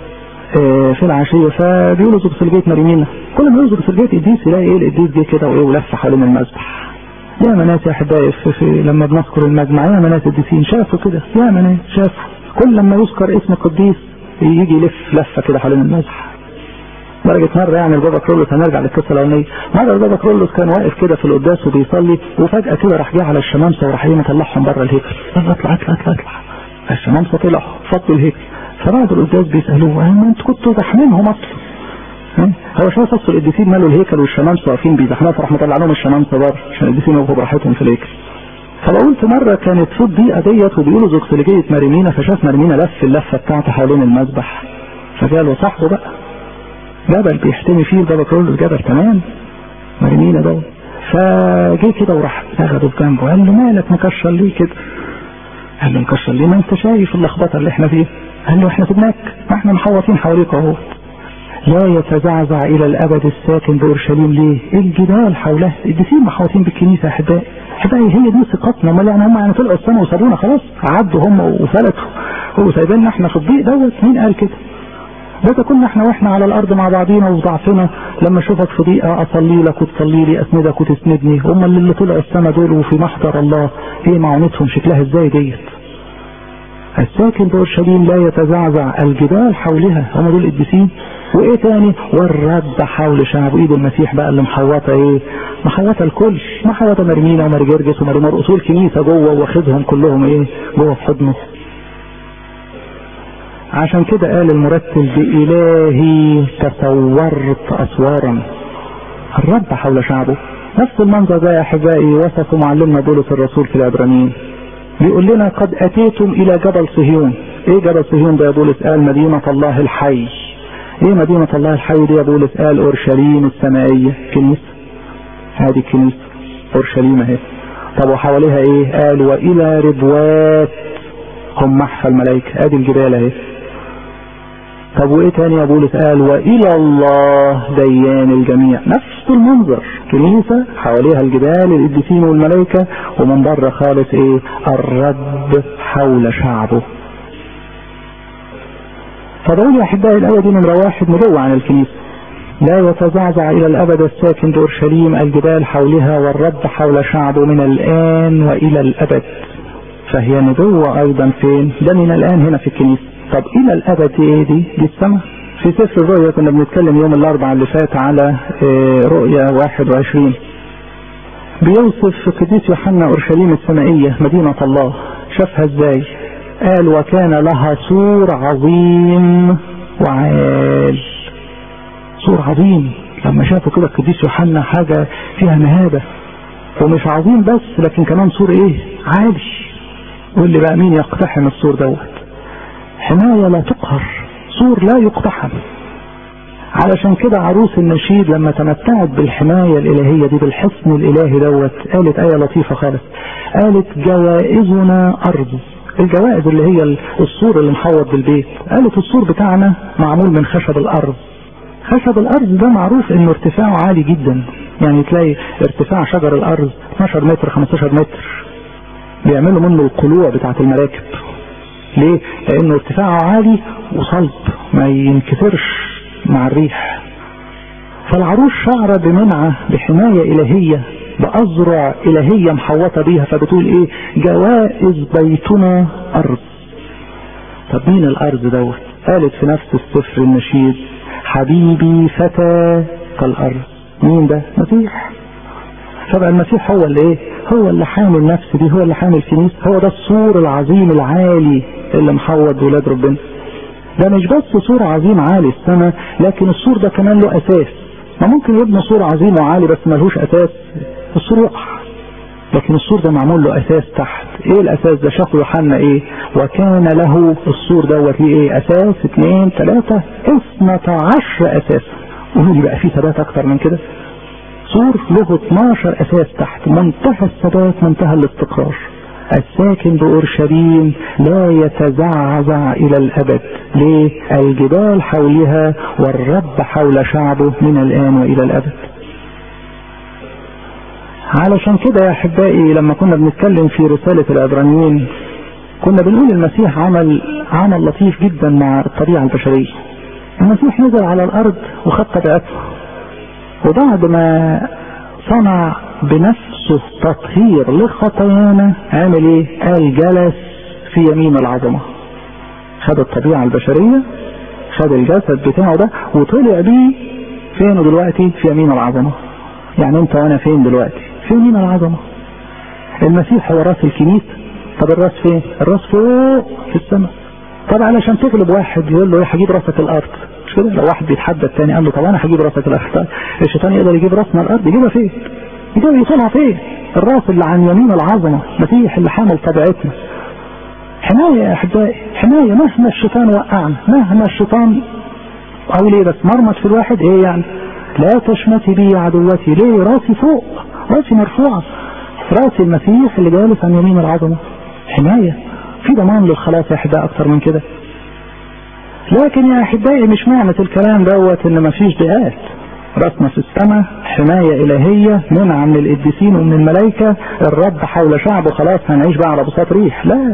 في العشية فبيقولوا زوكسولوجية مريمينا كل ما يقولوا زوكسولوجية قديس يلاقي ايه القديس جه كده وايه ولف حوالين المذبح يا مناس يا احبائي في, في لما بنذكر المجمع يا مناس قديسين شافوا كده يا مناس شافوا كل لما يذكر اسم قديس يجي يلف لفه كده حوالين المذبح درجة مرة يعني البابا كرولوس هنرجع للقصة الأولانية مرة البابا كرولوس كان واقف كده في القداس وبيصلي وفجأة كده راح جه على الشمامسة وراح ايه مطلعهم بره الهيكل اطلع اطلع اطلع اطلع الشمامسة طلعوا فضوا الهيكل فبعد القداس بيسألوه ما انتوا كنتوا زحمينهم اصلا هو شاف اصل القديسين مالوا الهيكل والشمامسة واقفين بيزحموها فراح مطلع لهم الشمامسة بره عشان القديسين يقفوا براحتهم في الهيكل فقلت مرة كانت في الضيقة ديت وبيقولوا زوكسولوجية مريمينا فشاف مريمينا لف اللفة بتاعته حوالين المذبح فجاله صاحبه بقى جبل بيحتمي فيه البابا كرولوس جبل تمام مريمينا دوت فجه كده وراح اخده في جنبه قال له مالك مكشر ليه كده قال له مكشر ليه ما انت شايف اللخبطه اللي احنا فيها قال له احنا في هناك ما احنا محوطين حواليك اهو لا يتزعزع الى الابد الساكن باورشليم ليه الجبال حولها الجسيم محوطين بالكنيسه احبائي احبائي هي دي ثقتنا امال يعني هم يعني طلعوا السنه وسابونا خلاص عدوا هم وفلتوا هو سايبيننا احنا في الضيق دوت مين قال كده ده كنا احنا واحنا على الارض مع بعضينا وفي ضعفنا لما اشوفك في ضيقه اصلي لك وتصلي لي اسندك وتسندني هم اللي طلعوا السما دول وفي محضر الله ايه معونتهم شكلها ازاي ديت الساكن بأورشليم لا يتزعزع الجبال حولها هم دول القديسين وايه تاني والرد حول شعب ايد المسيح بقى اللي محوطه ايه محوطه الكل محوطه مرمينا ومرجرجس ومرمر اصول كنيسه جوه واخدهم كلهم ايه جوه في حضنه عشان كده قال المرتل بإلهي تصورت أسوارا الرب حول شعبه نفس المنظر ده يا أحبائي وصفه معلمنا بولس الرسول في العبرانيين بيقول لنا قد أتيتم إلى جبل صهيون إيه جبل صهيون ده يا بولس قال مدينة الله الحي إيه مدينة الله الحي دي يا بولس قال أورشليم السمائية كنيسة هذه الكنيسة أورشليم أهي طب وحواليها إيه قال وإلى ربوات هم محفى الملائكة ادي الجبال اهي طب وايه تاني يا بولس قال والى الله ديان الجميع نفس المنظر كنيسة حواليها الجبال القديسين والملائكة ومن بره خالص ايه الرب حول شعبه فبقول يا احبائي الايه دي نمره واحد نبوة عن الكنيسة لا يتزعزع الى الابد الساكن باورشليم الجبال حولها والرب حول شعبه من الان والى الابد فهي نبوة ايضا فين ده من الان هنا في الكنيسة طب الى الابد ايه دي دي السماء في سفر الرؤيا كنا بنتكلم يوم الاربعاء اللي فات على رؤيا 21 بيوصف في قديس يوحنا اورشليم السمائيه مدينه الله شافها ازاي قال وكان لها سور عظيم وعال سور عظيم لما شافوا كده القديس يوحنا حاجه فيها مهابه ومش عظيم بس لكن كمان سور ايه عالي واللي بقى مين يقتحم السور دوت حماية لا تقهر سور لا يقتحم علشان كده عروس النشيد لما تمتعت بالحماية الإلهية دي بالحصن الإلهي دوت قالت آية لطيفة خالص قالت جوائزنا أرض الجوائز اللي هي السور اللي محوط بالبيت قالت السور بتاعنا معمول من خشب الأرض خشب الأرض ده معروف إنه ارتفاعه عالي جدا يعني تلاقي ارتفاع شجر الأرض 12 متر 15 متر بيعملوا منه القلوع بتاعت المراكب ليه؟ لأنه ارتفاعه عالي وصلب ما ينكسرش مع الريح فالعروس شعر بمنعة بحماية إلهية بأزرع إلهية محوطة بيها فبتقول إيه جوائز بيتنا أرض طب مين الأرض دوت قالت في نفس السفر النشيد حبيبي فتى كالأرض مين ده مسيح فبقى المسيح هو اللي ايه هو اللي حامل النفس دي هو اللي حامل الكنيسه هو ده السور العظيم العالي اللي محوط ولاد ربنا ده مش بس سور عظيم عالي السماء لكن السور ده كمان له اساس ما ممكن يبنى سور عظيم وعالي بس ملهوش اساس السور يقع لكن السور ده معمول له اساس تحت ايه الاساس ده شافه يوحنا ايه وكان له السور دوت ليه ايه اساس اثنين ثلاثة اثنى عشر اساس قولوا لي بقى في ثبات اكتر من كده سور له 12 اساس تحت منتهى الثبات منتهى الاستقرار الساكن بأورشليم لا يتزعزع إلى الأبد ليه؟ الجبال حولها والرب حول شعبه من الآن وإلى الأبد علشان كده يا أحبائي لما كنا بنتكلم في رسالة العبرانيين كنا بنقول المسيح عمل عمل لطيف جدا مع الطبيعة البشرية المسيح نزل على الأرض وخد طبيعته وبعد ما صنع بنفسه تطهير لخطايانا عمل ايه قال جلس في يمين العظمة خد الطبيعة البشرية خد الجسد بتاعه ده وطلع بيه فين دلوقتي في يمين العظمة يعني انت وانا فين دلوقتي في يمين العظمة المسيح هو راس الكنيسة طب الراس فين الراس فوق في السماء طب علشان تغلب واحد يقول له ايه هجيب راسك الارض مش كده لو واحد بيتحدى الثاني قال له طب انا هجيب راسك الارض طيب الشيطان يقدر يجيب راسنا الارض يجيبها فين يجيبها يطلع فين الراس اللي عن يمين العظمه مسيح اللي حامل طبيعتنا حماية يا احبائي حماية مهما الشيطان وقعنا مهما الشيطان او ليه بس مرمط في الواحد ايه يعني لا تشمتي بي عدوتي ليه راسي فوق راسي مرفوعة راس المسيح اللي جالس عن يمين العظمة حماية في ضمان للخلاص يا أحبائي أكتر من كده لكن يا أحبائي مش معنى الكلام دوت إن مفيش ضيقات راسنا في السماء حماية إلهية منع من القديسين ومن الملائكة الرب حول شعبه خلاص هنعيش بقى على بساط ريح لا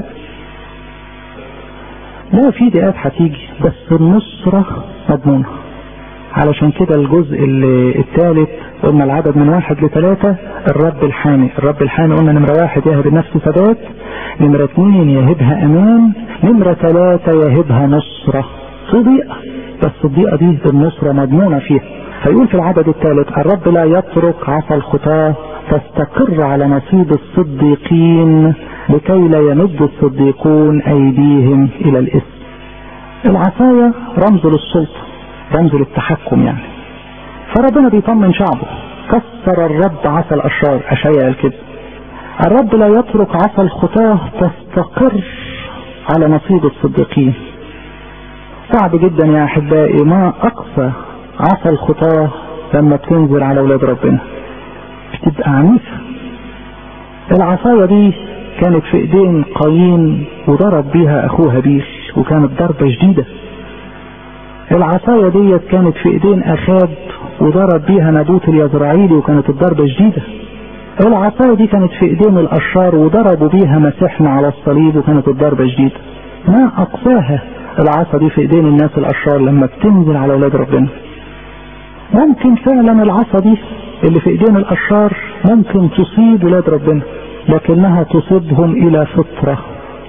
لا في ضيقات هتيجي بس النصرة مضمونة علشان كده الجزء الثالث قلنا العدد من واحد لثلاثة الرب الحامي الرب الحامي قلنا نمرة واحد يهب النفس ثبات نمرة اثنين يهبها امان نمرة ثلاثة يهبها نصرة في ضيقة بس الضيقة دي النصرة مضمونة فيها فيقول في العدد الثالث الرب لا يترك عصا الخطاة تستقر على نصيب الصديقين لكي لا يمد الصديقون ايديهم الى الاسم العصاية رمز للسلطة رمز للتحكم يعني فربنا بيطمن شعبه كسر الرب عصا الاشرار اشياء قال كده الرب لا يترك عصا الخطاة تستقر على نصيب الصديقين صعب جدا يا احبائي ما اقصى عصا الخطاة لما بتنزل على اولاد ربنا بتبقى عنيفة العصاية دي كانت في ايدين قايين وضرب بيها اخوه هابيل وكانت ضربة شديدة العصاية ديت كانت في ايدين اخاب وضرب بيها نابوت اليزرعيلي وكانت الضربة شديدة العصاية دي كانت في ايدين الاشرار وضربوا بيها مسيحنا على الصليب وكانت الضربة شديدة ما اقصاها العصا دي في ايدين الناس الاشرار لما بتنزل على اولاد ربنا ممكن فعلا العصا دي اللي في ايدين الاشرار ممكن تصيب ولاد ربنا لكنها تصيبهم الى فطرة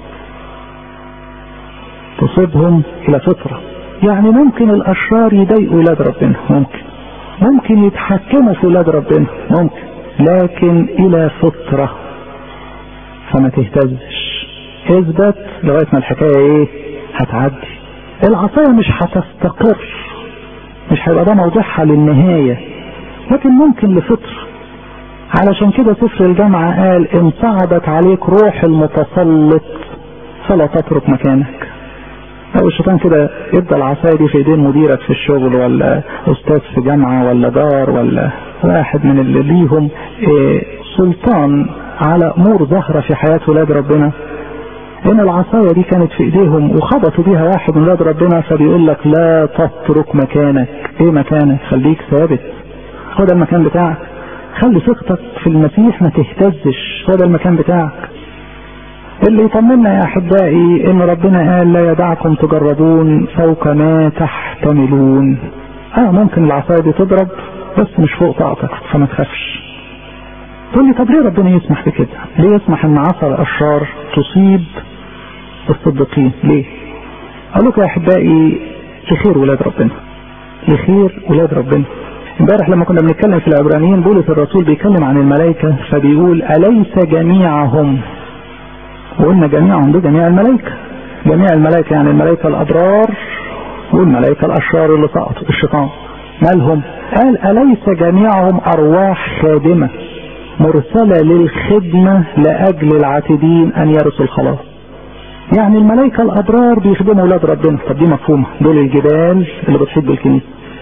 تصيبهم الى فطرة يعني ممكن الاشرار يضايقوا ولاد ربنا ممكن ممكن يتحكموا في ولاد ربنا ممكن لكن الى فطرة فما تهتزش اثبت لغاية ما الحكاية ايه هتعدي العصاية مش هتستقر مش هيبقى ده موضوعها للنهاية لكن ممكن لفطر علشان كده سفر الجامعة قال ان صعدت عليك روح المتسلط فلا تترك مكانك او الشيطان كده يبدا العصايه دي في ايدين مديرك في الشغل ولا استاذ في جامعه ولا دار ولا واحد من اللي ليهم إيه سلطان على امور ظاهره في حياه ولاد ربنا ان العصايه دي كانت في ايديهم وخبطوا بيها واحد من ولاد ربنا فبيقول لك لا تترك مكانك ايه مكانك خليك ثابت هو ده المكان بتاعك خلي ثقتك في المسيح ما تهتزش هو ده المكان بتاعك اللي يطمنا يا احبائي ان ربنا قال لا يدعكم تجربون فوق ما تحتملون اه ممكن العصايه دي تضرب بس مش فوق طاقتك فما تخافش تقول لي طب ليه ربنا يسمح بكده ليه يسمح ان عصا الاشرار تصيب الصديقين ليه اقول لكم يا احبائي لخير ولاد ربنا لخير ولاد ربنا امبارح لما كنا بنتكلم في العبرانيين بولس الرسول بيتكلم عن الملائكة فبيقول أليس جميعهم وقلنا جميعهم دي جميع الملائكة جميع الملائكة يعني الملائكة الأبرار والملائكة الأشرار اللي سقطوا الشيطان مالهم قال أليس جميعهم أرواح خادمة مرسلة للخدمة لأجل العاتدين أن يرثوا الخلاص يعني الملائكة الأبرار بيخدموا أولاد ربنا طب دي مفهومة دول الجبال اللي بتحب بالكنيسة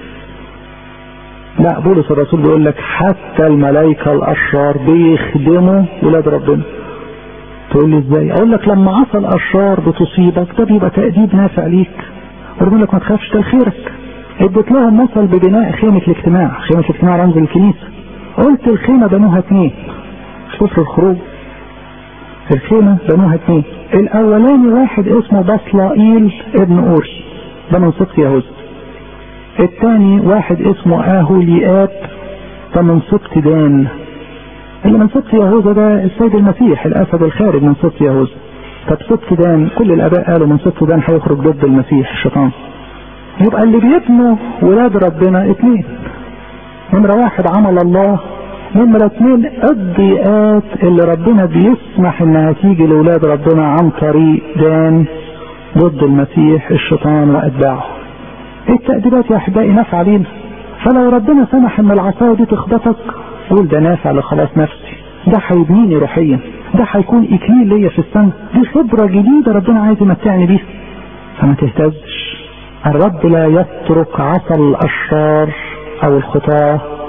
لا بولس الرسول بيقول لك حتى الملائكة الأشرار بيخدموا ولاد ربنا تقول لي ازاي اقول لك لما عصى الاشرار بتصيبك ده بيبقى تأديب نافع ليك وربنا لك ما تخافش ده لخيرك اديت لهم مثل ببناء خيمة الاجتماع خيمة الاجتماع رمز الكنيسة قلت الخيمة بنوها اتنين سفر الخروج الخيمة بنوها اتنين الاولاني واحد اسمه بصلائيل ابن اوري ده من سبط يهوذا الثاني واحد اسمه اهولياب ده من سبط دان اللي من سبط يهوذا ده السيد المسيح الاسد الخارج من سبط يهوذا طب سبط دان كل الاباء قالوا من سبط دان هيخرج ضد المسيح الشيطان يبقى اللي بيبنوا ولاد ربنا اتنين نمرة واحد عمل الله نمرة اتنين الضيقات اللي ربنا بيسمح انها تيجي لولاد ربنا عن طريق دان ضد المسيح الشيطان واتباعه التأديبات يا احبائي نافعة لينا فلو ربنا سمح ان العصاية دي تخبطك قول ده نافع لخلاص نفسي ده هيبنيني روحيا ده هيكون اكليل ليا في السنة دي خبرة جديدة ربنا عايز يمتعني بيها فما تهتزش الرب لا يترك عصا الاشرار او الخطاة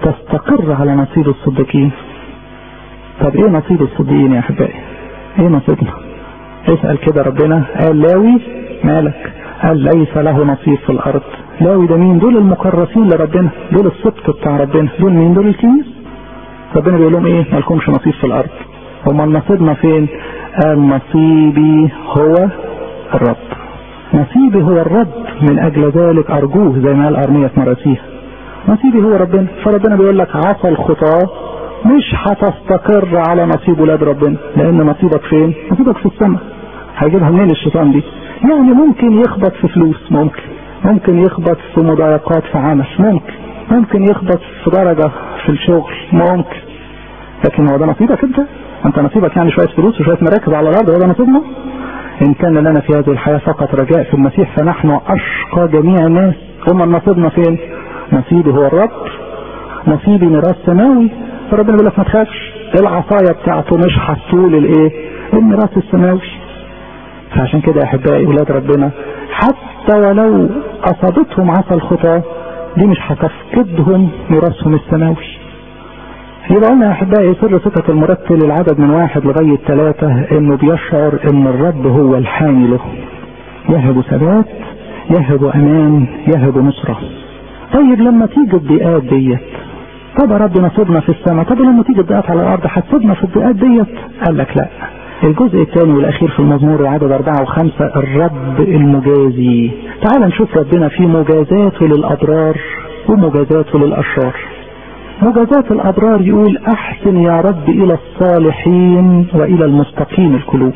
تستقر على نصيب الصديقين طب ايه نصيب الصديقين يا احبائي ايه نصيبنا اسأل كده ربنا قال لاوي مالك قال ليس له نصيب في الارض لاوي ده مين دول المكرسين لربنا دول السبط بتاع ربنا دول مين دول الكنيس ربنا بيقول لهم ايه مالكمش نصيب في الارض امال نصيبنا فين قال نصيبي هو الرب نصيبي هو الرب من اجل ذلك ارجوه زي ما قال ارمية مراسيها نصيبي هو ربنا فربنا بيقول لك عصا الخطاه مش هتستقر على نصيب ولاد ربنا لان نصيبك فين نصيبك في السماء هيجيبها منين الشيطان دي يعني ممكن يخبط في فلوس ممكن ممكن يخبط في مضايقات في عمل ممكن ممكن يخبط في درجة في الشغل ممكن لكن هو ده نصيبك انت انت نصيبك يعني شوية فلوس وشوية مراكز على الارض هو ده نصيبنا ان كان لنا في هذه الحياة فقط رجاء في المسيح فنحن اشقى جميع الناس هم نصيبنا فين نصيبي هو الرب نصيبي ميراث سماوي فربنا بيقول لك ما تخافش العصاية بتاعته مش هتطول الايه الميراث السماوي فعشان كده يا احبائي اولاد ربنا حتى ولو اصابتهم عصا الخطاه دي مش هتفقدهم ميراثهم السماوي يبقى قلنا يا احبائي سر صفة المرتل العدد من واحد لغاية ثلاثة انه بيشعر ان الرب هو الحامي له يهب ثبات يهب امان يهب نصرة طيب لما تيجي الضيقات ديت طب يا رب نصيبنا في السماء طب لما تيجي الضيقات على الارض هتصيبنا في الضيقات ديت قال لك لا الجزء الثاني والاخير في المزمور العدد اربعة وخمسة الرب المجازي تعال نشوف ربنا في مجازاته للابرار ومجازاته للاشرار مجازات الابرار يقول احسن يا رب الى الصالحين والى المستقيم القلوب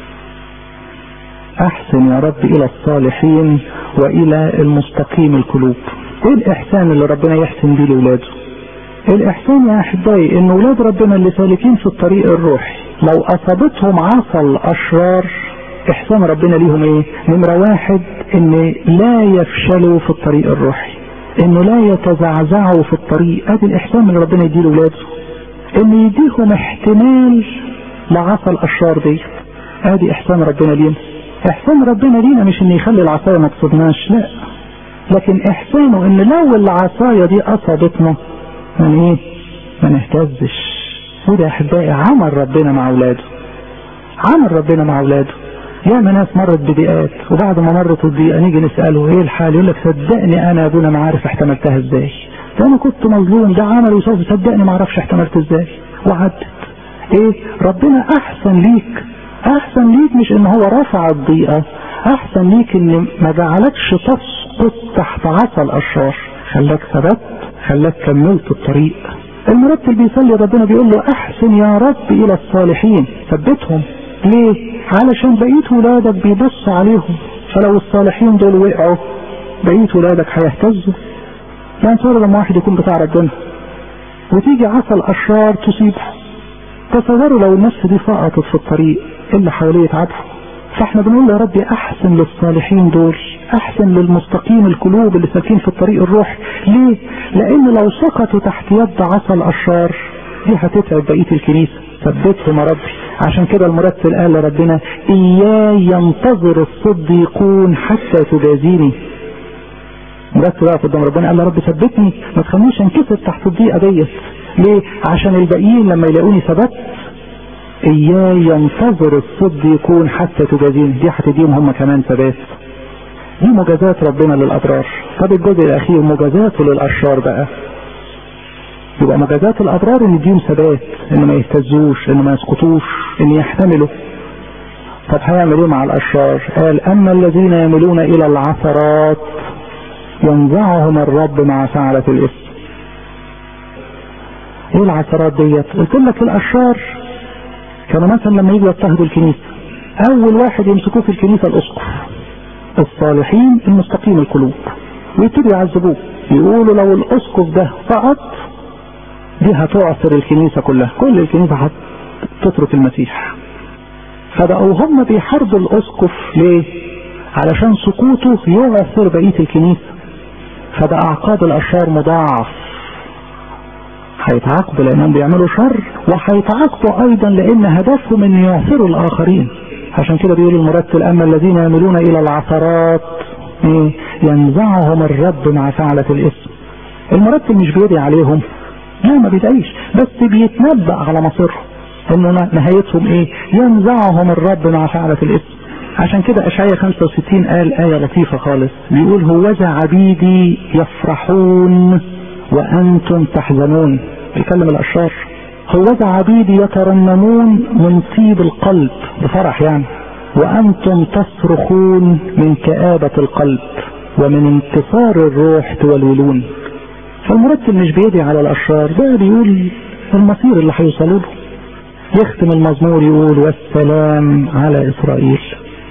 احسن يا رب الى الصالحين والى المستقيم القلوب ايه الاحسان اللي ربنا يحسن بيه لاولاده الاحسان يا احبائي ان اولاد ربنا اللي سالكين في الطريق الروحي لو اصابتهم عصا الاشرار احسان ربنا ليهم ايه نمرة واحد ان لا يفشلوا في الطريق الروحي انه لا يتزعزعوا في الطريق ادي الاحسان اللي ربنا يديه لاولاده ان يديهم احتمال لعصا الاشرار دي ادي احسان ربنا لينا احسان ربنا لينا مش ان يخلي العصايه ما تصيبناش لا لكن احسانه ان لو العصايه دي اصابتنا من ايه ما نهتزش وده يا احبائي عمل ربنا مع اولاده عمل ربنا مع اولاده ياما ناس مرت بضيقات وبعد ما مرت الضيقه نيجي نساله ايه الحال يقول لك صدقني انا يا ابونا ما عارف احتملتها ازاي ده انا كنت مظلوم ده عمل وسوف صدقني ما اعرفش احتملت ازاي وعدت ايه ربنا احسن ليك احسن ليك مش ان هو رفع الضيقه احسن ليك ان ما جعلكش تسقط تحت عصا الاشرار خلاك ثبت خلاك كملت الطريق المرتل بيصلي ربنا بيقول له احسن يا رب الى الصالحين ثبتهم ليه علشان بقيت ولادك بيبص عليهم فلو الصالحين دول وقعوا بقيت ولادك هيهتزوا يعني صار لما واحد يكون بتاع ربنا وتيجي عصا الاشرار تصيبه تصوروا لو النفس دي سقطت في الطريق اللي حواليه يتعبوا فاحنا بنقول يا ربي احسن للصالحين دول احسن للمستقيم القلوب اللي ساكين في الطريق الروح ليه لان لو سقطوا تحت يد عصا الاشرار دي هتتعب بقيه الكنيسه ثبتهم يا ربي عشان كده المرتل قال لربنا اياي ينتظر الصديقون حتى تجازيني مرتل واقف قدام ربنا قال يا رب ثبتني ما تخلينيش انكسر تحت الضيقه ديت ليه عشان الباقيين لما يلاقوني ثبت اياي ينتظر الصديقون حتى تجازيني دي هتديهم هم كمان ثبات دي مجازات ربنا للابرار طب الجزء الاخير مجازاته للاشرار بقى يبقى مجازات الابرار ان يديهم ثبات ان ما يهتزوش ان ما يسقطوش ان يحتملوا طب هيعمل ايه مع الاشرار قال اما الذين يميلون الى العثرات ينزعهم الرب مع فعلة الاسم ايه العثرات ديت قلت لك الاشرار كانوا مثلا لما يجوا يضطهدوا الكنيسة اول واحد يمسكوه في الكنيسة الاسقف الصالحين المستقيم القلوب ويبتدوا يعذبوه يقولوا لو الاسقف ده سقط دي هتعثر الكنيسة كلها كل الكنيسة هتترك المسيح فبقوا هم بيحاربوا الاسقف ليه علشان سقوطه يعثر بقية الكنيسة فبقى عقاب الاشرار مضاعف هيتعاقبوا لانهم بيعملوا شر وهيتعاقبوا ايضا لان هدفهم ان يعثروا الاخرين عشان كده بيقول المرتل اما الذين يميلون الى العثرات ينزعهم الرب مع فعلة الاسم المرتل مش بيدعي عليهم لا ما بيدعيش بس بيتنبأ على مصيرهم انه نهايتهم ايه ينزعهم الرب مع فعلة الاسم عشان كده اشعياء 65 قال آية لطيفة خالص بيقول هوذا عبيدي يفرحون وانتم تحزنون بيكلم الاشرار هوذا عبيدي يترنمون من طيب القلب بفرح يعني وانتم تصرخون من كآبة القلب ومن انتصار الروح تولولون فالمرتب مش بيدي على الاشرار ده بيقول المصير اللي هيوصلوا له يختم المزمور يقول والسلام على اسرائيل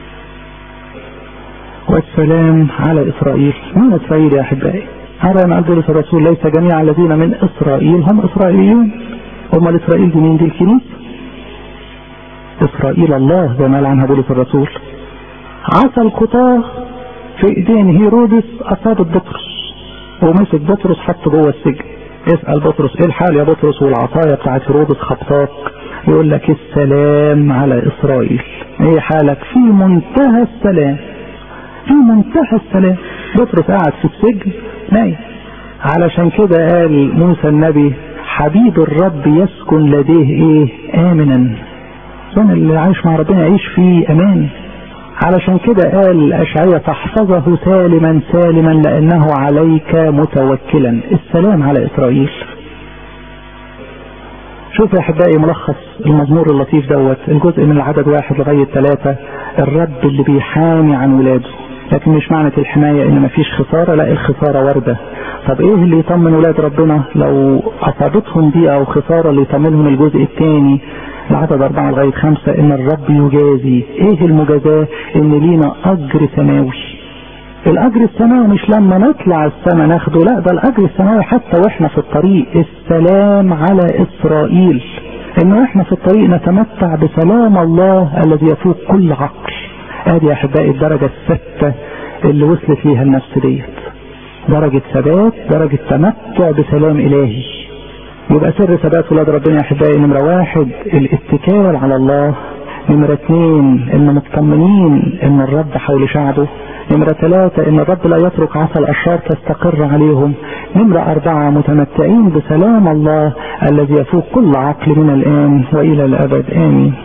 والسلام على اسرائيل من اسرائيل يا احبائي هذا ما قال الرسول ليس جميع الذين من اسرائيل هم اسرائيليون هم الاسرائيل دي مين دي الكنيسه اسرائيل الله زي ما قال عنها بولس الرسول عصا القطاع في ايدين هيرودس اصابت بطرس ومسك بطرس حطه جوه السجن اسال بطرس ايه الحال يا بطرس والعصايه بتاعت هيرودس خبطاك يقول لك السلام على اسرائيل ايه حالك في منتهى السلام في منتهى السلام بطرس قاعد في السجن نايم علشان كده قال موسى النبي حبيب الرب يسكن لديه ايه امنا الانسان اللي عايش مع ربنا يعيش في امان علشان كده قال اشعياء تحفظه سالما سالما لانه عليك متوكلا السلام على اسرائيل شوف يا احبائي ملخص المزمور اللطيف دوت الجزء من العدد واحد لغايه ثلاثه الرب اللي بيحامي عن ولاده لكن مش معنى الحمايه ان مفيش خساره لا الخساره وارده طب ايه اللي يطمن ولاد ربنا لو اصابتهم دي او خساره اللي يطمنهم الجزء الثاني العدد أربعة لغاية خمسة إن الرب يجازي إيه المجازاة إن لينا أجر سماوي الأجر السماوي مش لما نطلع السماء ناخده لا ده الأجر السماوي حتى وإحنا في الطريق السلام على إسرائيل إن إحنا في الطريق نتمتع بسلام الله الذي يفوق كل عقل ادي يا احبائي الدرجة الستة اللي وصلت ليها النفس ديت درجة ثبات درجة تمتع بسلام الهي يبقى سر ثبات ولاد ربنا يا احبائي نمرة واحد الاتكال على الله نمرة اثنين ان مطمنين ان الرب حول شعبه نمرة ثلاثة ان الرب لا يترك عصا الاشرار تستقر عليهم نمرة اربعة متمتعين بسلام الله الذي يفوق كل عقل من الان والى الابد امين